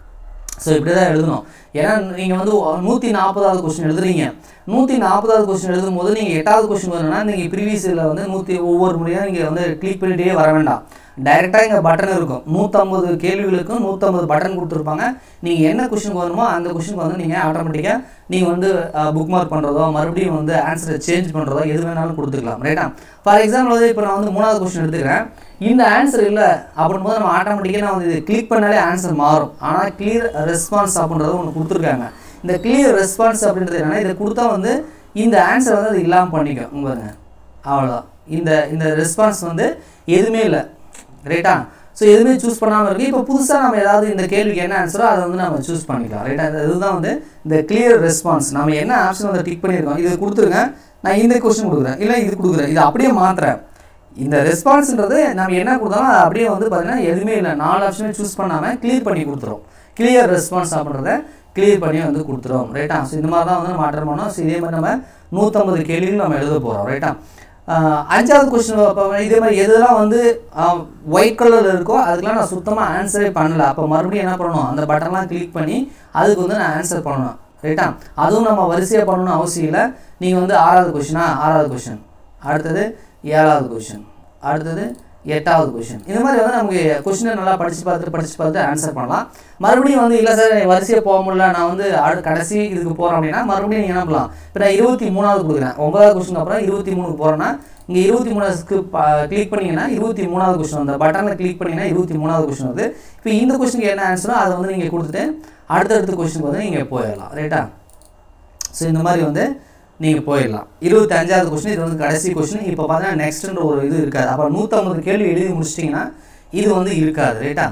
ஸோ இப்படி தான் எழுதணும் ஏன்னா நீங்கள் வந்து நூற்றி நாற்பதாவது கொஸ்டின் எழுதுறீங்க நூற்றி நாற்பதாவது கொஸ்டின் எழுதும் போது நீங்கள் எட்டாவது கொஸ்டின் வரணும்னா நீங்கள் ப்ரீவியஸில் வந்து நூற்றி ஒவ்வொரு முறையாக நீங்கள் வந்து கிளிக் பண்ணிகிட்டே வர வேண்டாம் டைரெக்டாக இங்கே பட்டன் இருக்கும் நூற்றம்பது கேள்விகளுக்கும் நூற்றம்பது பட்டன் கொடுத்துருப்பாங்க நீங்கள் என்ன கொஷின் வரணுமோ அந்த கொஷினுக்கு வந்து நீங்கள் ஆட்டோமேட்டிக்காக நீங்கள் வந்து புக் மார்க் பண்ணுறதோ மறுபடியும் வந்து ஆன்சரை சேஞ்ச் பண்ணுறதோ எது வேணாலும் கொடுத்துக்கலாம் ரைட்டா ஃபார் எக்ஸாம்பிள் வந்து இப்போ நான் வந்து மூணாவது கொஸ்டின் எடுத்துக்கிறேன் இந்த ஆன்சர் இல்லை அப்படின் போது நம்ம ஆட்டோமேட்டிக்காக நான் வந்து இது கிளிக் பண்ணாலே ஆன்சர் மாறும் ஆனால் கிளியர் ரெஸ்பான்ஸ் அப்படின்றத ஒன்று கொடுத்துருக்காங்க இந்த கிளியர் ரெஸ்பான்ஸ் அப்படின்றது என்னன்னா இதை கொடுத்தா வந்து இந்த ஆன்சர் வந்து அது இல்லாமல் பண்ணிக்கும் உங்க பாருங்க அவ்வளோதான் இந்த இந்த ரெஸ்பான்ஸ் வந்து எதுவுமே இல்லை ரைட்டா ஸோ எதுவுமே சூஸ் பண்ணாமல் இருக்குது இப்போ புதுசாக நம்ம ஏதாவது இந்த கேள்விக்கு என்ன ஆன்சரோ அதை வந்து நம்ம சூஸ் பண்ணிக்கலாம் ரைட்டா இதுதான் வந்து இந்த கிளியர் ரெஸ்பான்ஸ் நம்ம என்ன ஆப்ஷன் வந்து டிக் பண்ணியிருக்கோம் இது கொடுத்துருங்க நான் இந்த கொஸ்டின் கொடுக்குறேன் இல்லை இது கொடுக்குறேன் இது அப்படியே மாற்றுறேன் இந்த ரெஸ்பான்ஸ்ன்றது நம்ம என்ன கொடுத்தாலும் அது அப்படியே வந்து பார்த்தீங்கன்னா எதுவுமே இல்லை நாலு ஆப்ஷனே சூஸ் பண்ணாமல் கிளியர் பண்ணி கொடுத்துரும் கிளியர் ரெஸ்பான்ஸ் அப்படின்றத கிளியர் பண்ணி வந்து கொடுத்துரும் ரைட்டா ஸோ இந்த மாதிரி தான் வந்து நம்ம அட்டன் பண்ணோம் ஸோ இதே மாதிரி நம்ம நூற்றம்பது கேள்விகள் நம்ம எழுத போகிறோம் ரைட்டா ஆஹ் அஞ்சாவது கொஸ்டின் இதே மாதிரி எதெல்லாம் வந்து ஒயிட் கலரில் இருக்கோ அதுக்கெல்லாம் நான் சுத்தமாக ஆன்சரே பண்ணல அப்போ மறுபடியும் என்ன பண்ணணும் அந்த பட்டன்லாம் கிளிக் பண்ணி அதுக்கு வந்து நான் ஆன்சர் பண்ணணும் ரைட்டா அதுவும் நம்ம வரிசையாக பண்ணணும்னு அவசியம் இல்லை நீங்கள் வந்து ஆறாவது கொஷினா ஆறாவது கொஷின் அடுத்தது ஏழாவது கொஷின் அடுத்தது எட்டாவது கொஷின் இந்த மாதிரி வந்து நமக்கு கொஷினை நல்லா படித்து பார்த்துட்டு படித்து பார்த்துட்டு ஆன்சர் பண்ணலாம் மறுபடியும் வந்து இல்லை சார் வரிசையாக போக முடியல நான் வந்து அடு கடைசி இதுக்கு போகிறேன் அப்படின்னா மறுபடியும் நீங்கள் என்ன பண்ணலாம் இப்போ நான் இருபத்தி மூணாவது கொடுக்குறேன் ஒன்பதாவது கொஸ்டின் அப்புறம் இருபத்தி மூணுக்கு போகிறேன்னா இங்கே இருபத்தி மூணாவதுக்கு கிளிக் பண்ணிங்கன்னா இருபத்தி மூணாவது கொஸ்டின் அந்த பட்டனில் கிளிக் பண்ணிங்கன்னா இருபத்தி மூணாவது கொஸ்டின் வருது இப்போ இந்த கொஸ்டினுக்கு என்ன ஆன்சரோ அதை வந்து நீங்கள் கொடுத்துட்டு அடுத்தடுத்த கொஸ்டினுக்கு வந்து நீங்கள் போயிடலாம் ரைட்டா ஸோ இந்த மாதிரி வந்து நீங்கள் போயிடலாம் இருபத்தி அஞ்சாவது கொஸ்டின் இது வந்து கடைசி கொஸ்டின் இப்போ பார்த்தீங்கன்னா நெக்ஸ்ட்ன்ற ஒரு இது இருக்காது அப்போ நூற்றம்பது கேள்வி எழுதி முடிச்சிட்டிங்கன்னா இது வந்து இருக்காது ரைட்டா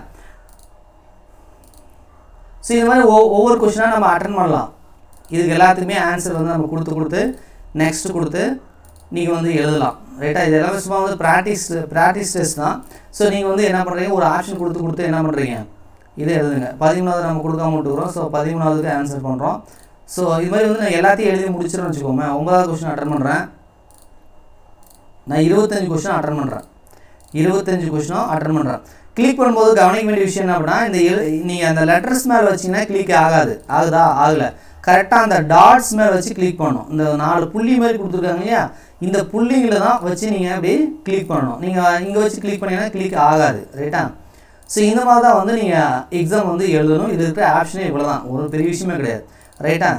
ஸோ இந்த மாதிரி ஒவ் ஒவ்வொரு கொஸ்டினாக நம்ம அட்டன் பண்ணலாம் இதுக்கு எல்லாத்துக்குமே ஆன்சர் வந்து நம்ம கொடுத்து கொடுத்து நெக்ஸ்ட் கொடுத்து நீங்கள் வந்து எழுதலாம் ரைட்டா இது எல்லாமே சும்மா வந்து ப்ராக்டிஸ் ப்ராக்டிஸ் டெஸ்ட் தான் ஸோ நீங்கள் வந்து என்ன பண்ணுறீங்க ஒரு ஆப்ஷன் கொடுத்து கொடுத்து என்ன பண்ணுறீங்க இதை எழுதுங்க பதிமூணாவது நம்ம கொடுக்காம விட்டுக்கிறோம் ஸோ பதிமூணாவதுக்கு ஆன்சர் பண்ணுறோம் ஸோ இது மாதிரி வந்து நான் எல்லாத்தையும் எழுதி முடிச்சிடறேன்னு வச்சுக்கோங்க ஒன்பதாவது கொஸ்டின் அட்டன் பண்ணுறேன் நான் இருபத்தஞ்சு கொஸ்டின் அட்டன் பண்ணுறேன் இருபத்தஞ்சு கொஸ்டினும் அட்டன் பண்ணுறேன் கிளிக் பண்ணும்போது கவனிக்க வேண்டிய விஷயம் என்ன அப்படின்னா இந்த எழு நீங்கள் அந்த லெட்டர்ஸ் மேலே வச்சிங்கன்னா கிளிக் ஆகாது ஆகுதா ஆகலை கரெக்டாக அந்த டாட்ஸ் மேலே வச்சு கிளிக் பண்ணணும் இந்த நாலு புள்ளி மாதிரி கொடுத்துருக்காங்க இல்லையா இந்த புள்ளிங்களை தான் வச்சு நீங்கள் அப்படியே கிளிக் பண்ணணும் நீங்கள் இங்கே வச்சு கிளிக் பண்ணீங்கன்னா கிளிக் ஆகாது ரைட்டா ஸோ இந்த மாதிரி தான் வந்து நீங்கள் எக்ஸாம் வந்து எழுதணும் இது இருக்கிற ஆப்ஷனே இவ்வளோ தான் ஒரு பெரிய விஷயமே கிடையாது ரைட்டா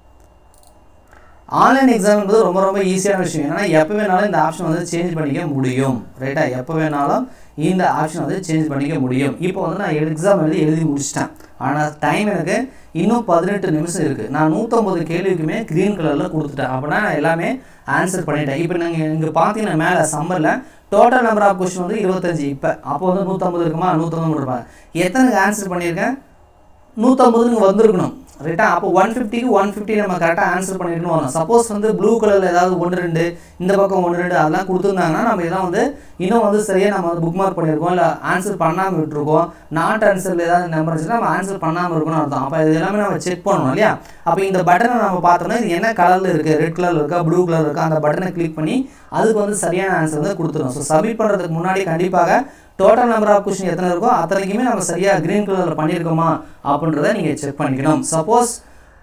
ஆன்லைன் எக்ஸாம் என்பது ரொம்ப ரொம்ப ஈஸியான விஷயம் ஏன்னா எப்போ வேணாலும் இந்த ஆப்ஷன் வந்து சேஞ்ச் பண்ணிக்க முடியும் ரைட்டா எப்போ வேணாலும் இந்த ஆப்ஷன் வந்து சேஞ்ச் பண்ணிக்க முடியும் இப்போ வந்து நான் எக்ஸாம் எழுதி எழுதி முடிச்சிட்டேன் ஆனால் டைம் எனக்கு இன்னும் பதினெட்டு நிமிஷம் இருக்குது நான் நூற்றம்பது கேள்விக்குமே க்ரீன் கலரில் கொடுத்துட்டேன் அப்படின்னா நான் எல்லாமே ஆன்சர் பண்ணிட்டேன் இப்போ நீங்கள் இங்கே பார்த்தீங்கன்னா மேலே சம்மரில் டோட்டல் நம்பர் ஆஃப் கொஸ்டின் வந்து இருபத்தஞ்சி இப்போ அப்போ வந்து நூற்றம்பது இருக்குமா நூற்றம்பது இருப்பாங்க எத்தனைக்கு ஆன்சர் பண்ணியிருக்கேன் நூற்றம்பதுன்னு வந்திருக்கணும் ரைட்டா அப்போ ஒன் ஃபிஃப்டிக்கு ஒன் ஃபிஃப்டி நம்ம கரெக்டாக ஆன்சர் பண்ணிருக்கணும் வரும் சப்போஸ் வந்து ப்ளூ கலரில் ஏதாவது ஒன்று ரெண்டு இந்த பக்கம் ஒன்று ரெண்டு அதெல்லாம் கொடுத்துருந்தாங்கன்னா நம்ம இதெல்லாம் வந்து இன்னும் வந்து சரியாக நம்ம வந்து புக் மார்க் பண்ணியிருக்கோம் இல்லை ஆன்சர் பண்ணாமல் விட்டுருக்கோம் நாட் ஆன்சரில் ஏதாவது நம்பர் இருந்துச்சுன்னா நம்ம ஆன்சர் பண்ணாமல் இருக்கணும்னு அர்த்தம் அப்போ இது எல்லாமே நம்ம செக் பண்ணணும் இல்லையா அப்போ இந்த பட்டனை நம்ம பார்த்தோம்னா இது என்ன கலரில் இருக்குது ரெட் கலரில் இருக்கா ப்ளூ கலர் இருக்கா அந்த பட்டனை கிளிக் பண்ணி அதுக்கு வந்து சரியான ஆன்சர் வந்து கொடுத்துரும் ஸோ சப்மிட் பண்ணுறதுக்கு முன்னாடி கண்டிப்பாக டோட்டல் நம்பர் ஆஃப் கொஸ்டின் எத்தனை இருக்கோ அத்தனைக்குமே நம்ம சரியாக க்ரீன் கலரில் பண்ணியிருக்கோமா அப்படின்றத நீங்கள் செக் பண்ணிக்கணும் சப்போஸ்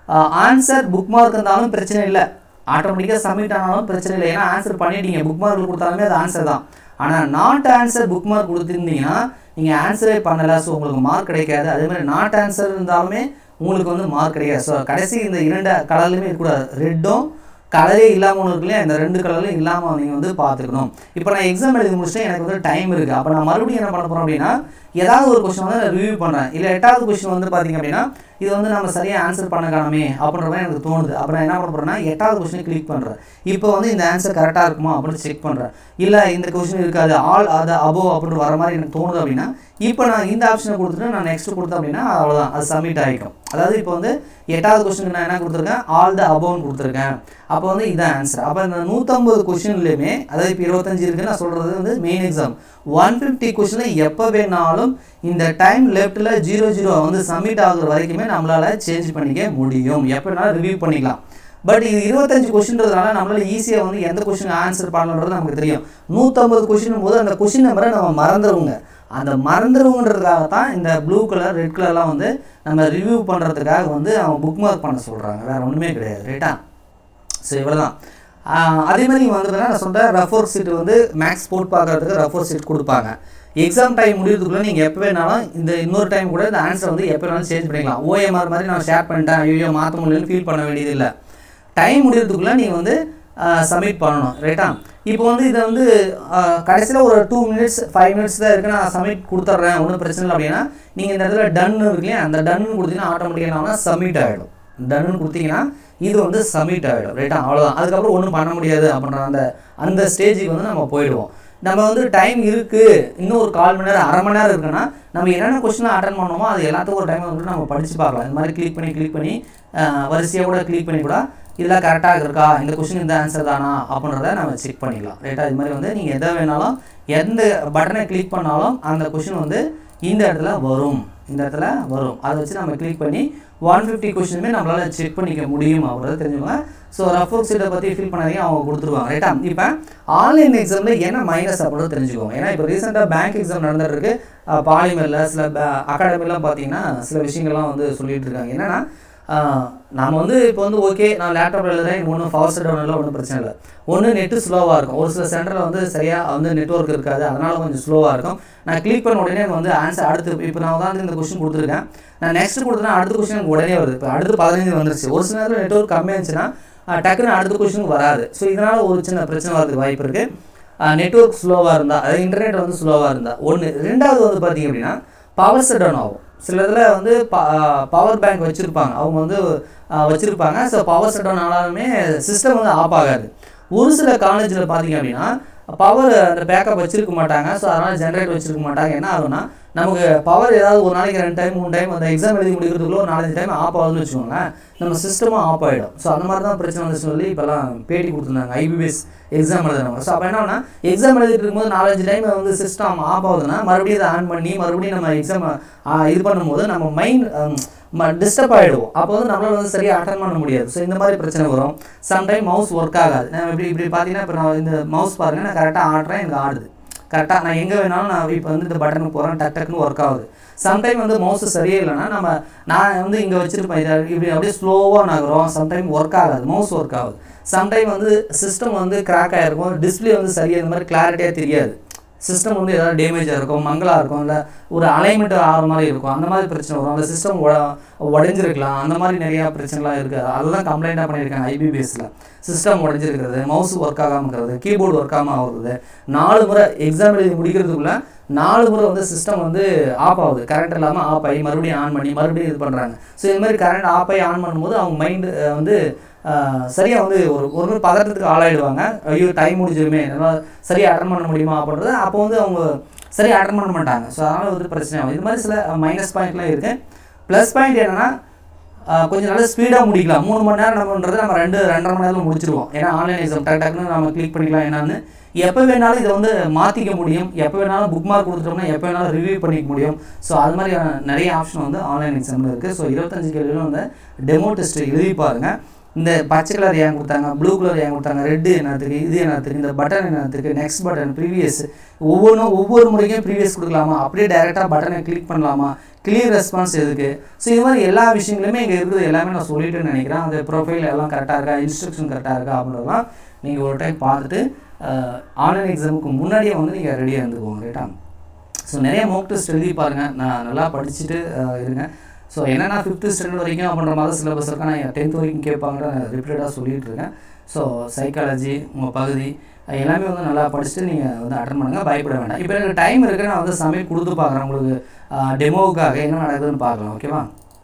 ஆன்சர் புக் மார்க் இருந்தாலும் பிரச்சனை இல்லை ஆட்டோமேட்டிக்காக சப்மிட் ஆனாலும் பிரச்சனை இல்லை ஏன்னா ஆன்சர் பண்ணிட்டீங்க புக் மார்க் கொடுத்தாலுமே அது ஆன்சர் தான் ஆனால் நாட் ஆன்சர் புக் மார்க் கொடுத்துருந்தீங்கன்னா நீங்கள் ஆன்சரே பண்ணலை ஸோ உங்களுக்கு மார்க் கிடைக்காது அதே மாதிரி நாட் ஆன்சர் இருந்தாலுமே உங்களுக்கு வந்து மார்க் கிடைக்காது ஸோ கடைசி இந்த இரண்டு கலர்லையுமே இருக்கக்கூடாது ரெட்டும் கலரே இல்லாமல் ஒன்று இருக்குல்லையா இந்த ரெண்டு கலர்லையும் இல்லாமல் நீங்கள் வந்து பார்த்துக்கணும் இப்போ நான் எக்ஸாம் எழுதி முடிச்சுட்டு எனக்கு வந்து டைம் இருக்குது அப்போ நான் மறுபடியும் என்ன பண்ண போகிறோம் அப்படின்னா ஏதாவது ஒரு கொஸ்டின் வந்து நான் ரிவ்யூ பண்ணுறேன் இல்லை எட்டாவது கொஸ்டின் வந்து பார்த்தீங்க அப்படின்னா இது வந்து நம்ம சரியாக ஆன்சர் பண்ண காணமே அப்படின்ற மாதிரி எனக்கு தோணுது அப்போ நான் என்ன பண்ண போகிறேன்னா எட்டாவது கொஸ்டினை கிளிக் பண்ணுறேன் இப்போ வந்து இந்த ஆன்சர் கரெக்டாக இருக்குமா அப்படின்னு செக் பண்ணுறேன் இல்லை இந்த கொஸ்டின் இருக்காது ஆல் அது அபோ அப்படின்னு வர மாதிரி எனக்கு தோணுது அப்படின்னா இப்போ நான் இந்த ஆப்ஷனை கொடுத்துட்டு நான் நெக்ஸ்ட் கொடுத்தேன் அப்படின்னா அவ்வளோதான் அது சப்மிட் ஆகிக்கும் அதாவது இப்போ வந்து எட்டாவது கொஸ்டினுக்கு நான் என்ன கொடுத்துருக்கேன் ஆல் த அபோன்னு கொடுத்துருக்கேன் அப்போ வந்து இதான் ஆன்சர் அப்போ இந்த நூற்றம்பது கொஸ்டின்லையுமே அதாவது இப்போ இருபத்தஞ்சு இருக்குது நான் சொல்கிறது வந்து மெயின் எக்ஸாம் ஒன் ஃபிஃப்டி கொஸ்டினில் எப்போ வேணாலும் இந்த டைம் லெஃப்ட்டில் ஜீரோ ஜீரோ வந்து சப்மிட் ஆகுற வரைக்குமே நம்மளால் சேஞ்ச் பண்ணிக்க முடியும் எப்போ வேணாலும் ரிவ்யூ பண்ணிக்கலாம் பட் இது இருபத்தஞ்சு கொஸ்டின்றதுனால நம்மளால ஈஸியாக வந்து எந்த கொஸ்டின் ஆன்சர் பண்ணணுன்றது நமக்கு தெரியும் நூற்றம்பது கொஸ்டின் போது அந்த கொஸ்டின் நம்பரை நம்ம மறந்துடுவோங்க அந்த மறந்துடுவோன்றதுக்காக தான் இந்த ப்ளூ கலர் ரெட் கலர்லாம் வந்து நம்ம ரிவ்யூ பண்ணுறதுக்காக வந்து அவன் புக் மார்க் பண்ண சொல்கிறாங்க வேறு ஒன்றுமே கிடையாது ரைட்டா ஸோ இவ்வளோ தான் அதே மாதிரி வந்துட்டுனா நான் சொல்கிறேன் ரெஃபோர் சீட் வந்து மேக்ஸ் போட்டு பார்க்குறதுக்கு ரெஃபோர் சீட் கொடுப்பாங்க எக்ஸாம் டைம் முடியறதுக்குள்ளே நீங்கள் எப்போ வேணாலும் இந்த இன்னொரு டைம் கூட இந்த ஆன்சர் வந்து எப்போ வேணாலும் சேஞ்ச் பண்ணிக்கலாம் ஓஎம்ஆர் மாதிரி நான் ஷேர் பண்ணிட்டேன் ஐயோ மாற்ற முடியலன்னு ஃபீல் பண்ண வேண்டியது இல்லை டைம் முடியறதுக்குள்ளே நீங்கள் வந்து சப்மிட் பண்ணணும் ரைட்டா இப்போ வந்து இதை வந்து கடைசியில் ஒரு டூ மினிட்ஸ் ஃபைவ் மினிட்ஸ் தான் இருக்குது நான் சப்மிட் கொடுத்துட்றேன் ஒன்றும் பிரச்சனை இல்லை அப்படின்னா நீங்கள் இந்த இடத்துல டன் இருக்கு இல்லையா அந்த டன் கொடுத்தீங்கன்னா ஆட்டோமேட்டிக்காக சப்மிட் ஆகிடும் டன்னு கொடுத்தீங்கன்னா இது வந்து சப்மிட் ஆகிடும் ரைட்டா அவ்வளோதான் அதுக்கப்புறம் ஒன்றும் பண்ண முடியாது அப்படின்ற அந்த அந்த ஸ்டேஜுக்கு வந்து நம்ம போயிடுவோம் நம்ம வந்து டைம் இருக்குது இன்னும் ஒரு கால் மணி நேரம் அரை மணி நேரம் இருக்குன்னா நம்ம என்னென்ன கொஸ்டின் அட்டன் பண்ணோமோ அது எல்லாத்துக்கும் ஒரு டைம் வந்து நம்ம படித்து பார்க்கலாம் இந்த மாதிரி கிளிக் பண்ணி கிளிக் பண்ணி வரிசையாக கூட கிளிக் பண்ணி கூட இதெல்லாம் கரெக்டாக இருக்கா இந்த கொஷின் இந்த ஆன்சர் தானா அப்படின்றத நம்ம செக் பண்ணிக்கலாம் ரைட்டா இது மாதிரி வந்து நீங்கள் எதை வேணாலும் எந்த பட்டனை கிளிக் பண்ணாலும் அந்த கொஷின் வந்து இந்த இடத்துல வரும் இந்த இடத்துல வரும் அதை வச்சு நம்ம கிளிக் பண்ணி ஒன் ஃபிஃப்டி கொஷினுமே நம்மளால் செக் பண்ணிக்க முடியும் அப்படின்றத தெரிஞ்சுக்கோங்க ஸோ ரஃபோக் சீட்டை பற்றி ஃபீல் பண்ணாதீங்க அவங்க கொடுத்துருவாங்க ரைட்டா இப்போ ஆன்லைன் எக்ஸாமில் என்ன மைனஸ் அப்படின்றத தெரிஞ்சுக்கோங்க ஏன்னா இப்போ ரீசெண்டாக பேங்க் எக்ஸாம் நடந்துட்டு இருக்கு பாலிமரில் சில அகாடமிலாம் பார்த்தீங்கன்னா சில விஷயங்கள்லாம் வந்து சொல்லிட்டு இருக்காங்க என்னன்னா ஆஹ் நம்ம வந்து இப்போ வந்து ஓகே நான் லேப்டாப் எழுதுறேன் ஒன்றும் பவர் செட் டவுன் ஒன்றும் பிரச்சனை இல்லை ஒன்று நெட்டு ஸ்லோவாக இருக்கும் ஒரு சில சென்டரில் வந்து சரியாக வந்து நெட்ஒர்க் இருக்காது அதனால கொஞ்சம் ஸ்லோவாக இருக்கும் நான் கிளிக் பண்ண உடனே எனக்கு வந்து ஆன்சர் அடுத்து இப்போ நான் உதாரணத்துக்கு இந்த கொஸ்டின் கொடுத்துருக்கேன் நான் நெக்ஸ்ட் கொடுத்தேன்னா அடுத்த கொஸ்டின் எனக்கு உடனே வருது இப்போ அடுத்து பதினஞ்சு வந்துருச்சு ஒரு சில நேரத்தில் நெட்ஒர்க் கம்மியாக இருந்துச்சுன்னா ஆஹ் டக்குன்னு அடுத்த கொஸ்டின் வராது ஸோ இதனால் ஒரு சின்ன பிரச்சனை வரதுக்கு வாய்ப்பு இருக்குது நெட்ஒர்க் ஸ்லோவாக இருந்தால் அது இன்டர்நெட் வந்து ஸ்லோவாக இருந்தால் ஒன்று ரெண்டாவது வந்து பார்த்தீங்க அப்படின்னா பவர் செட் டவுன் ஆகும் சில இதில் வந்து பவர் பேங்க் வச்சுருப்பாங்க அவங்க வந்து வச்சுருப்பாங்க ஸோ பவர் செட் டவுன் ஆனாலுமே சிஸ்டம் வந்து ஆஃப் ஆகாது ஒரு சில காலேஜில் பார்த்தீங்க அப்படின்னா பவர் அந்த பேக்கப் வச்சிருக்க மாட்டாங்க ஸோ அதனால் ஜென்ரேட் வச்சிருக்க மாட்டாங்க என்ன ஆகும்னா நமக்கு பவர் ஏதாவது ஒரு நாளைக்கு ரெண்டு டைம் மூணு டைம் அந்த எக்ஸாம் எழுதி முடிக்கிறதுக்குள்ள ஒரு நாலஞ்சு டைம் ஆஃப் ஆகுதுன்னு வச்சுக்கோங்களேன் நம்ம சிஸ்டமும் ஆஃப் ஆகிடும் ஸோ அந்த மாதிரி தான் பிரச்சனை வந்து சொல்லி இப்போலாம் பேட்டி கொடுத்துருந்தாங்க ஐபிபிஎஸ் எக்ஸாம் எழுதுறவங்க ஸோ அப்போ என்னன்னா எக்ஸாம் எழுதிட்டு இருக்கும்போது நாலஞ்சு டைம் வந்து சிஸ்டம் ஆஃப் ஆகுதுன்னா மறுபடியும் அதை ஆன் பண்ணி மறுபடியும் நம்ம எக்ஸாம் இது பண்ணும்போது நம்ம மைண்ட் டிஸ்டர்ப் ஆகிடுவோம் அப்போ வந்து நம்மளால வந்து சரியாக அட்டன் பண்ண முடியாது ஸோ இந்த மாதிரி பிரச்சனை வரும் சம்டைம் மவுஸ் ஒர்க் ஆகாது நான் இப்படி இப்படி பார்த்தீங்கன்னா இப்போ நான் இந்த மவுஸ் பாருங்க நான் கரெக்டாக ஆடுறேன் எனக்கு ஆடுது கரெக்டாக நான் எங்கே வேணாலும் நான் இப்போ வந்து இந்த பட்டனுக்கு போகிறேன் டக் டக்குன்னு ஒர்க் ஆகுது சம்டைம் வந்து மவுஸ் சரியே இல்லைன்னா நம்ம நான் வந்து இங்கே வச்சிருப்பேன் இதை இப்படி அப்படியே ஸ்லோவாக நகரும் சம்டைம் ஒர்க் ஆகாது மவுஸ் ஒர்க் ஆகுது சம்டைம் வந்து சிஸ்டம் வந்து கிராக் ஆகிருக்கும் டிஸ்பிளே வந்து சரியாக இந்த மாதிரி கிளாரிட்டியாக தெரியாது சிஸ்டம் வந்து ஏதாவது டேமேஜாக இருக்கும் மங்கலாக இருக்கும் இல்லை ஒரு அலைன்மெண்ட் ஆகிற மாதிரி இருக்கும் அந்த மாதிரி பிரச்சனை வரும் அந்த சிஸ்டம் உடஞ்சிருக்கலாம் அந்த மாதிரி நிறையா பிரச்சனைலாம் இருக்குது அதெல்லாம் கம்ப்ளைண்ட்டாக பண்ணியிருக்காங்க ஐபிபிஎஸ்சில் சிஸ்டம் உடஞ்சிருக்கிறது மவுஸ் ஒர்க் ஆகாமல் இருக்கிறது கீபோர்டு ஒர்க் ஆகாமல் ஆகுறது நாலு முறை எக்ஸாம் எழுதி முடிக்கிறதுக்குள்ள நாலு முறை வந்து சிஸ்டம் வந்து ஆஃப் ஆகுது கரண்ட் இல்லாமல் ஆஃப் ஆகி மறுபடியும் ஆன் பண்ணி மறுபடியும் இது பண்ணுறாங்க ஸோ இது மாதிரி கரண்ட் ஆஃப் ஆகி ஆன் பண்ணும்போது அவங்க மைண்டு வந்து சரியாக வந்து ஒரு ஒரு மாதிரி பதட்டத்துக்கு ஆளாயிடுவாங்க ஐயோ டைம் முடிஞ்சிருமே என்னால் சரியாக அட்டன் பண்ண முடியுமா அப்படின்றது அப்போ வந்து அவங்க சரியாக அட்டன் பண்ண மாட்டாங்க ஸோ அதனால் வந்து பிரச்சனை ஆகும் இது மாதிரி சில மைனஸ் பாயிண்ட்லாம் இருக்குது ப்ளஸ் பாயிண்ட் என்னென்னா கொஞ்சம் நல்லா ஸ்பீடாக முடிக்கலாம் மூணு மணி நேரம் நம்மன்றது நம்ம ரெண்டு ரெண்டரை மணி நேரம் முடிச்சிருவோம் ஏன்னா ஆன்லைன் எக்ஸாம் டக் டக்குன்னு நம்ம கிளிக் பண்ணிக்கலாம் என்னன்னு எப்போ வேணாலும் இதை வந்து மாற்றிக்க முடியும் எப்போ வேணாலும் புக் மார்க் கொடுத்துட்டோம்னா எப்போ வேணாலும் ரிவ்யூ பண்ணிக்க முடியும் ஸோ அது மாதிரி நிறைய ஆப்ஷன் வந்து ஆன்லைன் எக்ஸாமில் இருக்குது ஸோ இருபத்தஞ்சு கேள்வியிலும் வந்து டெமோ டெஸ்ட் எழுதி பாருங்கள் இந்த பச்சை கலர் ஏன் கொடுத்தாங்க ப்ளூ கலர் ஏன் கொடுத்தாங்க ரெட்டு என்னத்துக்கு இது என்னத்துக்கு இந்த பட்டன் என்னத்துக்கு நெக்ஸ்ட் பட்டன் ப்ரீவியஸ் ஒவ்வொன்றும் ஒவ்வொரு முறைக்கும் ப்ரீவியஸ் கொடுக்கலாமா அப்படியே டேரெக்டாக பட்டனை கிளிக் பண்ணலாமா கிளியர் ரெஸ்பான்ஸ் எதுக்கு ஸோ இது மாதிரி எல்லா விஷயங்களுமே இங்கே இருக்குது எல்லாமே நான் சொல்லிட்டுன்னு நினைக்கிறேன் அந்த ப்ரொஃபைல் எல்லாம் கரெக்டாக இருக்கா இன்ஸ்ட்ரக்ஷன் கரெக்டாக இருக்கா அப்படின்றதெல்லாம் நீங்கள் ஒரு டைம் பார்த்துட்டு ஆன்லைன் எக்ஸாமுக்கு முன்னாடியே வந்து நீங்கள் ரெடியாக இருந்துக்கோங்க ரைட்டா ஸோ நிறைய மோக் டெஸ்ட் எழுதி பாருங்கள் நான் நல்லா படிச்சுட்டு இருங்க ஸோ என்னென்னா ஃபிஃப்த்து ஸ்டாண்டர்ட் வரைக்கும் அப்படின்ற மாதிரி சிலபஸ் இருக்கா நான் டென்த் வரைக்கும் கேட்பாங்கன்னு நான் ரிப்பீட்டடாக சொல்லிகிட்டு இருக்கேன் ஸோ சைக்காலஜி உங்கள் பகுதி எல்லாமே வந்து நல்லா படிச்சுட்டு நீங்கள் வந்து அட்டன் பண்ணுங்கள் பயப்பட வேண்டாம் இப்போ எனக்கு டைம் இருக்குது நான் வந்து சமையல் கொடுத்து பார்க்குறேன் உங்களுக்கு டெமோவுக்காக என்ன நடக்குதுன்னு பார்க்கலாம் ஓகேவா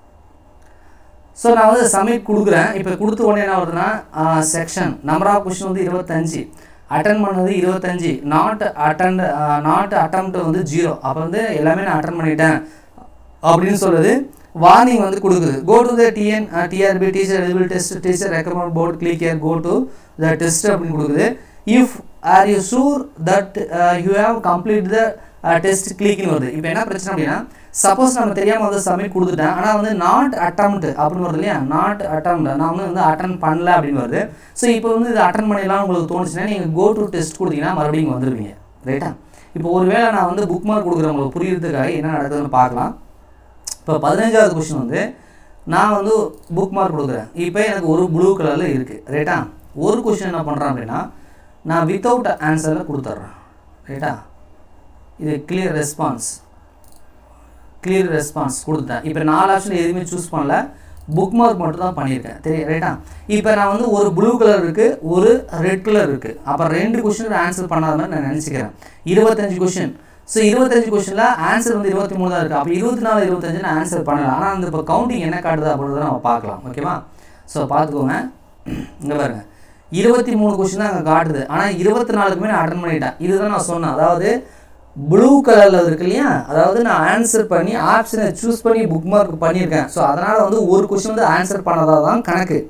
ஸோ நான் வந்து சப்மிட் கொடுக்குறேன் இப்போ கொடுத்த உடனே என்ன வருதுன்னா செக்ஷன் நம்பர் ஆஃப் கொஷின் வந்து இருபத்தஞ்சி அட்டன் பண்ணது இருபத்தஞ்சி நாட் அட்டன் நாட் அட்டம்ப்ட் வந்து ஜீரோ அப்போ வந்து எல்லாமே நான் அட்டன் பண்ணிட்டேன் அப்படின்னு சொல்லுது வார்னிங் வந்து கொடுக்குது go to the TN TRB teacher eligible test teacher recommend board click here go to the test அப்படின்னு கொடுக்குது if are you sure that you have complete the test கிளிக்னு வருது இப்போ என்ன பிரச்சனை அப்படின்னா சப்போஸ் நம்ம தெரியாமல் வந்து சப்மிட் கொடுத்துட்டேன் ஆனால் வந்து நாட் அட்டம்ப்ட் அப்படின்னு வருது இல்லையா நாட் அட்டம்ப்ட் நான் வந்து வந்து அட்டன் பண்ணல அப்படின்னு வருது ஸோ இப்போ வந்து இது அட்டன் பண்ணிடலாம் உங்களுக்கு தோணுச்சுன்னா நீங்கள் கோ டு டெஸ்ட் கொடுத்தீங்கன்னா மறுபடியும் வந்துடுவீங்க ரைட்டா இப்போ ஒருவேளை நான் வந்து புக் மார்க் கொடுக்குறவங்களுக்கு புரியுறதுக்காக என்ன நடக்குதுன்னு பார்க்கலாம் இப்போ பதினஞ்சாவது கொஷின் வந்து நான் வந்து புக் மார்க் கொடுக்குறேன் இப்போ எனக்கு ஒரு ப்ளூ கலரில் இருக்குது ரைட்டா ஒரு கொஷின் என்ன பண்ணுறேன் அப்படின்னா நான் வித்தவுட் ஆன்சரில் கொடுத்துட்றேன் ரைட்டா இது கிளியர் ரெஸ்பான்ஸ் கிளியர் ரெஸ்பான்ஸ் கொடுத்தேன் இப்போ நாலு ஆப்ஷன் எதுவுமே சூஸ் பண்ணல புக் மார்க் மட்டும் தான் பண்ணியிருக்கேன் தெரியும் ரைட்டா இப்போ நான் வந்து ஒரு ப்ளூ கலர் இருக்குது ஒரு ரெட் கலர் இருக்குது அப்போ ரெண்டு கொஷினுக்கு ஆன்சர் பண்ணாத மாதிரி நான் நினச்சிக்கிறேன் இருபத்தஞ்சு கொஷின் ஸோ இருபத்தஞ்சு கொஷனில் ஆன்சர் வந்து இருபத்தி மூணு தான் இருக்குது அப்போ இருபத்தி நாலு இருபத்தஞ்சு நான் ஆன்சர் பண்ணல ஆனால் அந்த இப்போ கவுண்டிங் என்ன காட்டுது அப்படின்றத நம்ம பார்க்கலாம் ஓகேவா ஸோ பார்த்துக்கோங்க இங்கே பாருங்க இருபத்தி மூணு கொஷின் தான் அங்கே காட்டுது ஆனால் இருபத்தி நாலுக்குமே நான் அட்டன் பண்ணிட்டேன் இதுதான் நான் சொன்னேன் அதாவது ப்ளூ கலரில் இருக்கு இல்லையா அதாவது நான் ஆன்சர் பண்ணி ஆப்ஷனை சூஸ் பண்ணி புக் மார்க் பண்ணியிருக்கேன் ஸோ அதனால் வந்து ஒரு கொஷின் வந்து ஆன்சர் பண்ணதாக தான் கணக்கு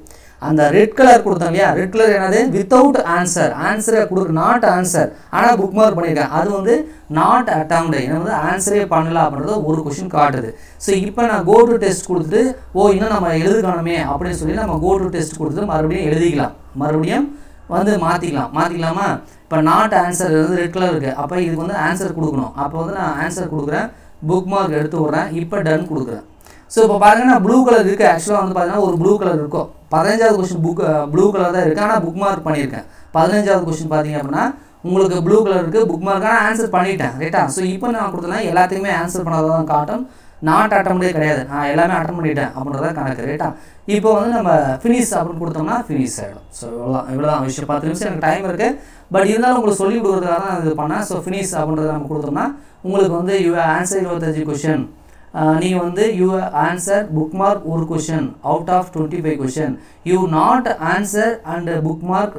அந்த ரெட் கலர் கொடுத்தோம் இல்லையா ரெட் கலர் என்னது வித்தவுட் ஆன்சர் ஆன்சரை கொடுக்கு நாட் ஆன்சர் ஆனால் புக் மார்க் பண்ணியிருக்கேன் அது வந்து நாட் அட்டம்டு என்ன வந்து ஆன்சரே பண்ணல அப்படின்றது ஒரு கொஷின் காட்டுது ஸோ இப்போ நான் கோ டு டெஸ்ட் கொடுத்துட்டு ஓ இன்னும் நம்ம எழுதுக்கணுமே அப்படின்னு சொல்லி நம்ம கோ டு டெஸ்ட் கொடுத்துட்டு மறுபடியும் எழுதிக்கலாம் மறுபடியும் வந்து மாற்றிக்கலாம் மாற்றிக்கலாமா இப்போ நாட் ஆன்சர் வந்து ரெட் கலர் இருக்குது அப்போ இதுக்கு வந்து ஆன்சர் கொடுக்கணும் அப்போ வந்து நான் ஆன்சர் கொடுக்குறேன் புக் மார்க் எடுத்து விட்றேன் இப்போ டன் கொடுக்குறேன் ஸோ இப்போ பாருங்க நான் ப்ளூ கலர் இருக்குது ஆக்சுவலாக வந்து பார்த்தீங்கன்னா ஒரு ப்ளூ கலர் இருக்கும் பதினஞ்சாவது கொஸ்டின் புக் ப்ளூ கலர் தான் இருக்குது ஆனால் புக் மார்க் பண்ணியிருக்கேன் பதினஞ்சாவது கொஸ்டின் பார்த்தீங்க அப்படின்னா உங்களுக்கு ப்ளூ கலர் இருக்குது புக் மார்க் ஆனால் ஆன்சர் பண்ணிட்டேன் ரைட்டா ஸோ இப்போ நான் கொடுத்தேன்னா எல்லாத்துக்குமே ஆன்சர் பண்ணாதான் காட்டும் நாட் அட்டம்டே கிடையாது நான் எல்லாமே அட்டன் பண்ணிட்டேன் அப்படின்றத கணக்கு ரைட்டா இப்போ வந்து நம்ம ஃபினிஷ் அப்படின்னு கொடுத்தோம்னா ஃபினிஷ் ஆகிடும் ஸோ இவ்வளோதான் இவ்வளோதான் விஷயம் பத்து நிமிஷம் எனக்கு டைம் இருக்குது பட் இருந்தாலும் உங்களுக்கு சொல்லி கொடுக்குறதுக்காக தான் இது பண்ணேன் ஸோ ஃபினிஷ் அப்படின்றத நம்ம கொடுத்தோம்னா உங்களுக்கு வந்து யூ ஆன்சர் இருபத்தஞ்சு கொஷின் நீங்கள் வந்து யூ ஆன்சர் புக் மார்க் ஒரு question out of twenty five question you not answer and book mark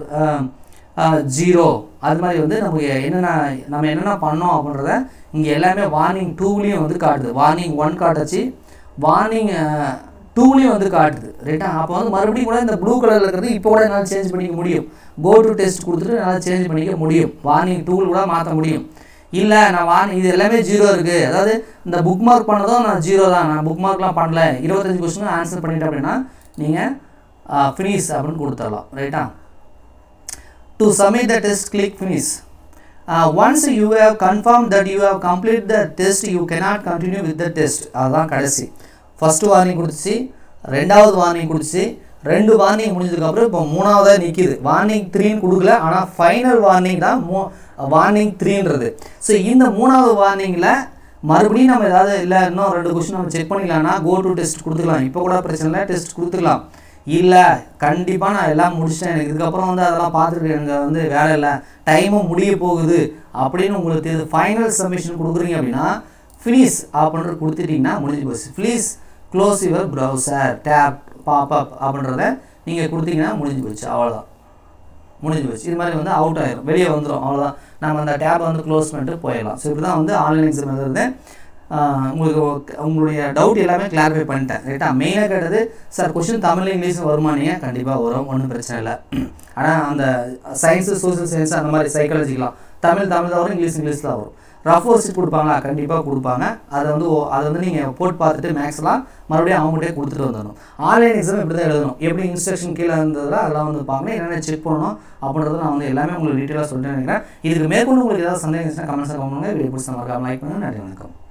zero அது மாதிரி வந்து நமக்கு என்னென்ன நம்ம என்னென்ன பண்ணோம் அப்படின்றத இங்கே எல்லாமே வார்னிங் டூலேயும் வந்து காட்டுது வார்னிங் ஒன் காட்டுச்சு வார்னிங் டூலேயும் வந்து காட்டுது ரைட்டா அப்போ வந்து மறுபடியும் கூட இந்த ப்ளூ கலரில் இருக்கிறது இப்போ கூட என்னால் சேஞ்ச் பண்ணிக்க முடியும் கோ டு டெஸ்ட் கொடுத்துட்டு என்னால் சேஞ்ச் பண்ணிக்க முடியும் வார்னிங் டூல் கூட மாற்ற முடியும் இல்லை நான் வான் இது எல்லாமே ஜீரோ இருக்குது அதாவது இந்த புக் மார்க் பண்ணதும் நான் ஜீரோ தான் நான் புக் மார்க்லாம் பண்ணல இருபத்தஞ்சு கொஸ்டினும் ஆன்சர் பண்ணிட்டேன் அப்படின்னா நீங்கள் ஃபினிஷ் அப்படின்னு கொடுத்துடலாம் ரைட்டா to submit the test click finish once you have confirm that you have complete the test you cannot continue with the test அதுதான் கடைசி ஃபஸ்ட்டு வார்னிங் கொடுத்துச்சு ரெண்டாவது வார்னிங் கொடுத்துச்சு ரெண்டு வார்னிங் முடிஞ்சதுக்கப்புறம் இப்போ மூணாவதாக நிற்கிது வார்னிங் த்ரீன்னு கொடுக்கல ஆனால் ஃபைனல் வார்னிங் தான் மூ வார்னிங் த்ரீன்றது ஸோ இந்த மூணாவது வார்னிங்கில் மறுபடியும் நம்ம ஏதாவது இல்லை இன்னும் ரெண்டு கொஸ்டின் நம்ம செக் பண்ணிக்கலாம்னா கோ டு டெஸ்ட் கொடுத்துக்கலாம் இப்போ கூட பிரச்சனை இல்லை டெஸ்ட் கொடுத்துக்கலாம் இல்லை கண்டிப்பாக நான் எல்லாம் முடிச்சிட்டேன் எனக்கு இதுக்கப்புறம் வந்து அதெல்லாம் பார்த்துட்டு எனக்கு வந்து வேலை இல்லை டைமும் முடிய போகுது அப்படின்னு உங்களுக்கு தெரியுது ஃபைனல் சப்மிஷன் கொடுக்குறீங்க அப்படின்னா ஃபினிஷ் அப்படின்றது கொடுத்துட்டிங்கன்னா முடிஞ்சு போச்சு please close your browser tab popup அப்படின்றத நீங்கள் கொடுத்தீங்கன்னா முடிஞ்சு போச்சு அவ்வளோதான் முடிஞ்சு போச்சு இது மாதிரி வந்து அவுட் ஆயிரும் வெளியே வந்துடும் அவ்வளோதான் நம்ம அந்த டேப்பை வந்து க்ளோஸ் பண்ணிட்டு போயிடலாம் ஸோ இப்படி தான் வந்து ஆன்லைன் எக்ஸாம் எழுதுறது உங்களுக்கு உங்களுடைய டவுட் எல்லாமே கிளாரிஃபை பண்ணிட்டேன் ரைட்டா மெயினாக கேட்டது சார் கொஷின் தமிழ் இங்கிலீஷ் வருமானீங்க கண்டிப்பாக வரும் ஒன்றும் பிரச்சனை இல்லை ஆனால் அந்த சயின்ஸு சோஷியல் சயின்ஸ் அந்த மாதிரி சைக்காலஜிக்கலாம் தமிழ் தமிழ் தான் வரும் இங்கிலீஷ் இங்கிலீஷ் தான் வரும் ரஃப் ஒர்க் ஷீட் கொடுப்பாங்களா கண்டிப்பாக கொடுப்பாங்க அதை வந்து ஓ- அதை வந்து நீங்கள் போட்டு பார்த்துட்டு மேக்ஸ்லாம் மறுபடியும் அவங்ககிட்டே கொடுத்துட்டு வந்துடணும் ஆன்லைன் எக்ஸாம் இப்படி தான் எழுதணும் எப்படி இன்ஸ்ட்ரக்ஷன் கீழே இருந்ததில் அதெல்லாம் வந்து பார்க்கணும் என்னென்ன செக் பண்ணணும் அப்படின்றத நான் வந்து எல்லாமே உங்களுக்கு டீட்டெயிலாக சொல்லிட்டு நினைக்கிறேன் இதுக்கு மேற்கொண்டு உங்களுக்கு ஏதாவது சந்தேகம் இருந்துச்சுன்னா கமெண்ட்ஸாக பண்ணுங்க வீடியோ பிடிச்ச மறக்காம லைக் பண்ணுங்க நன்றி வணக்கம்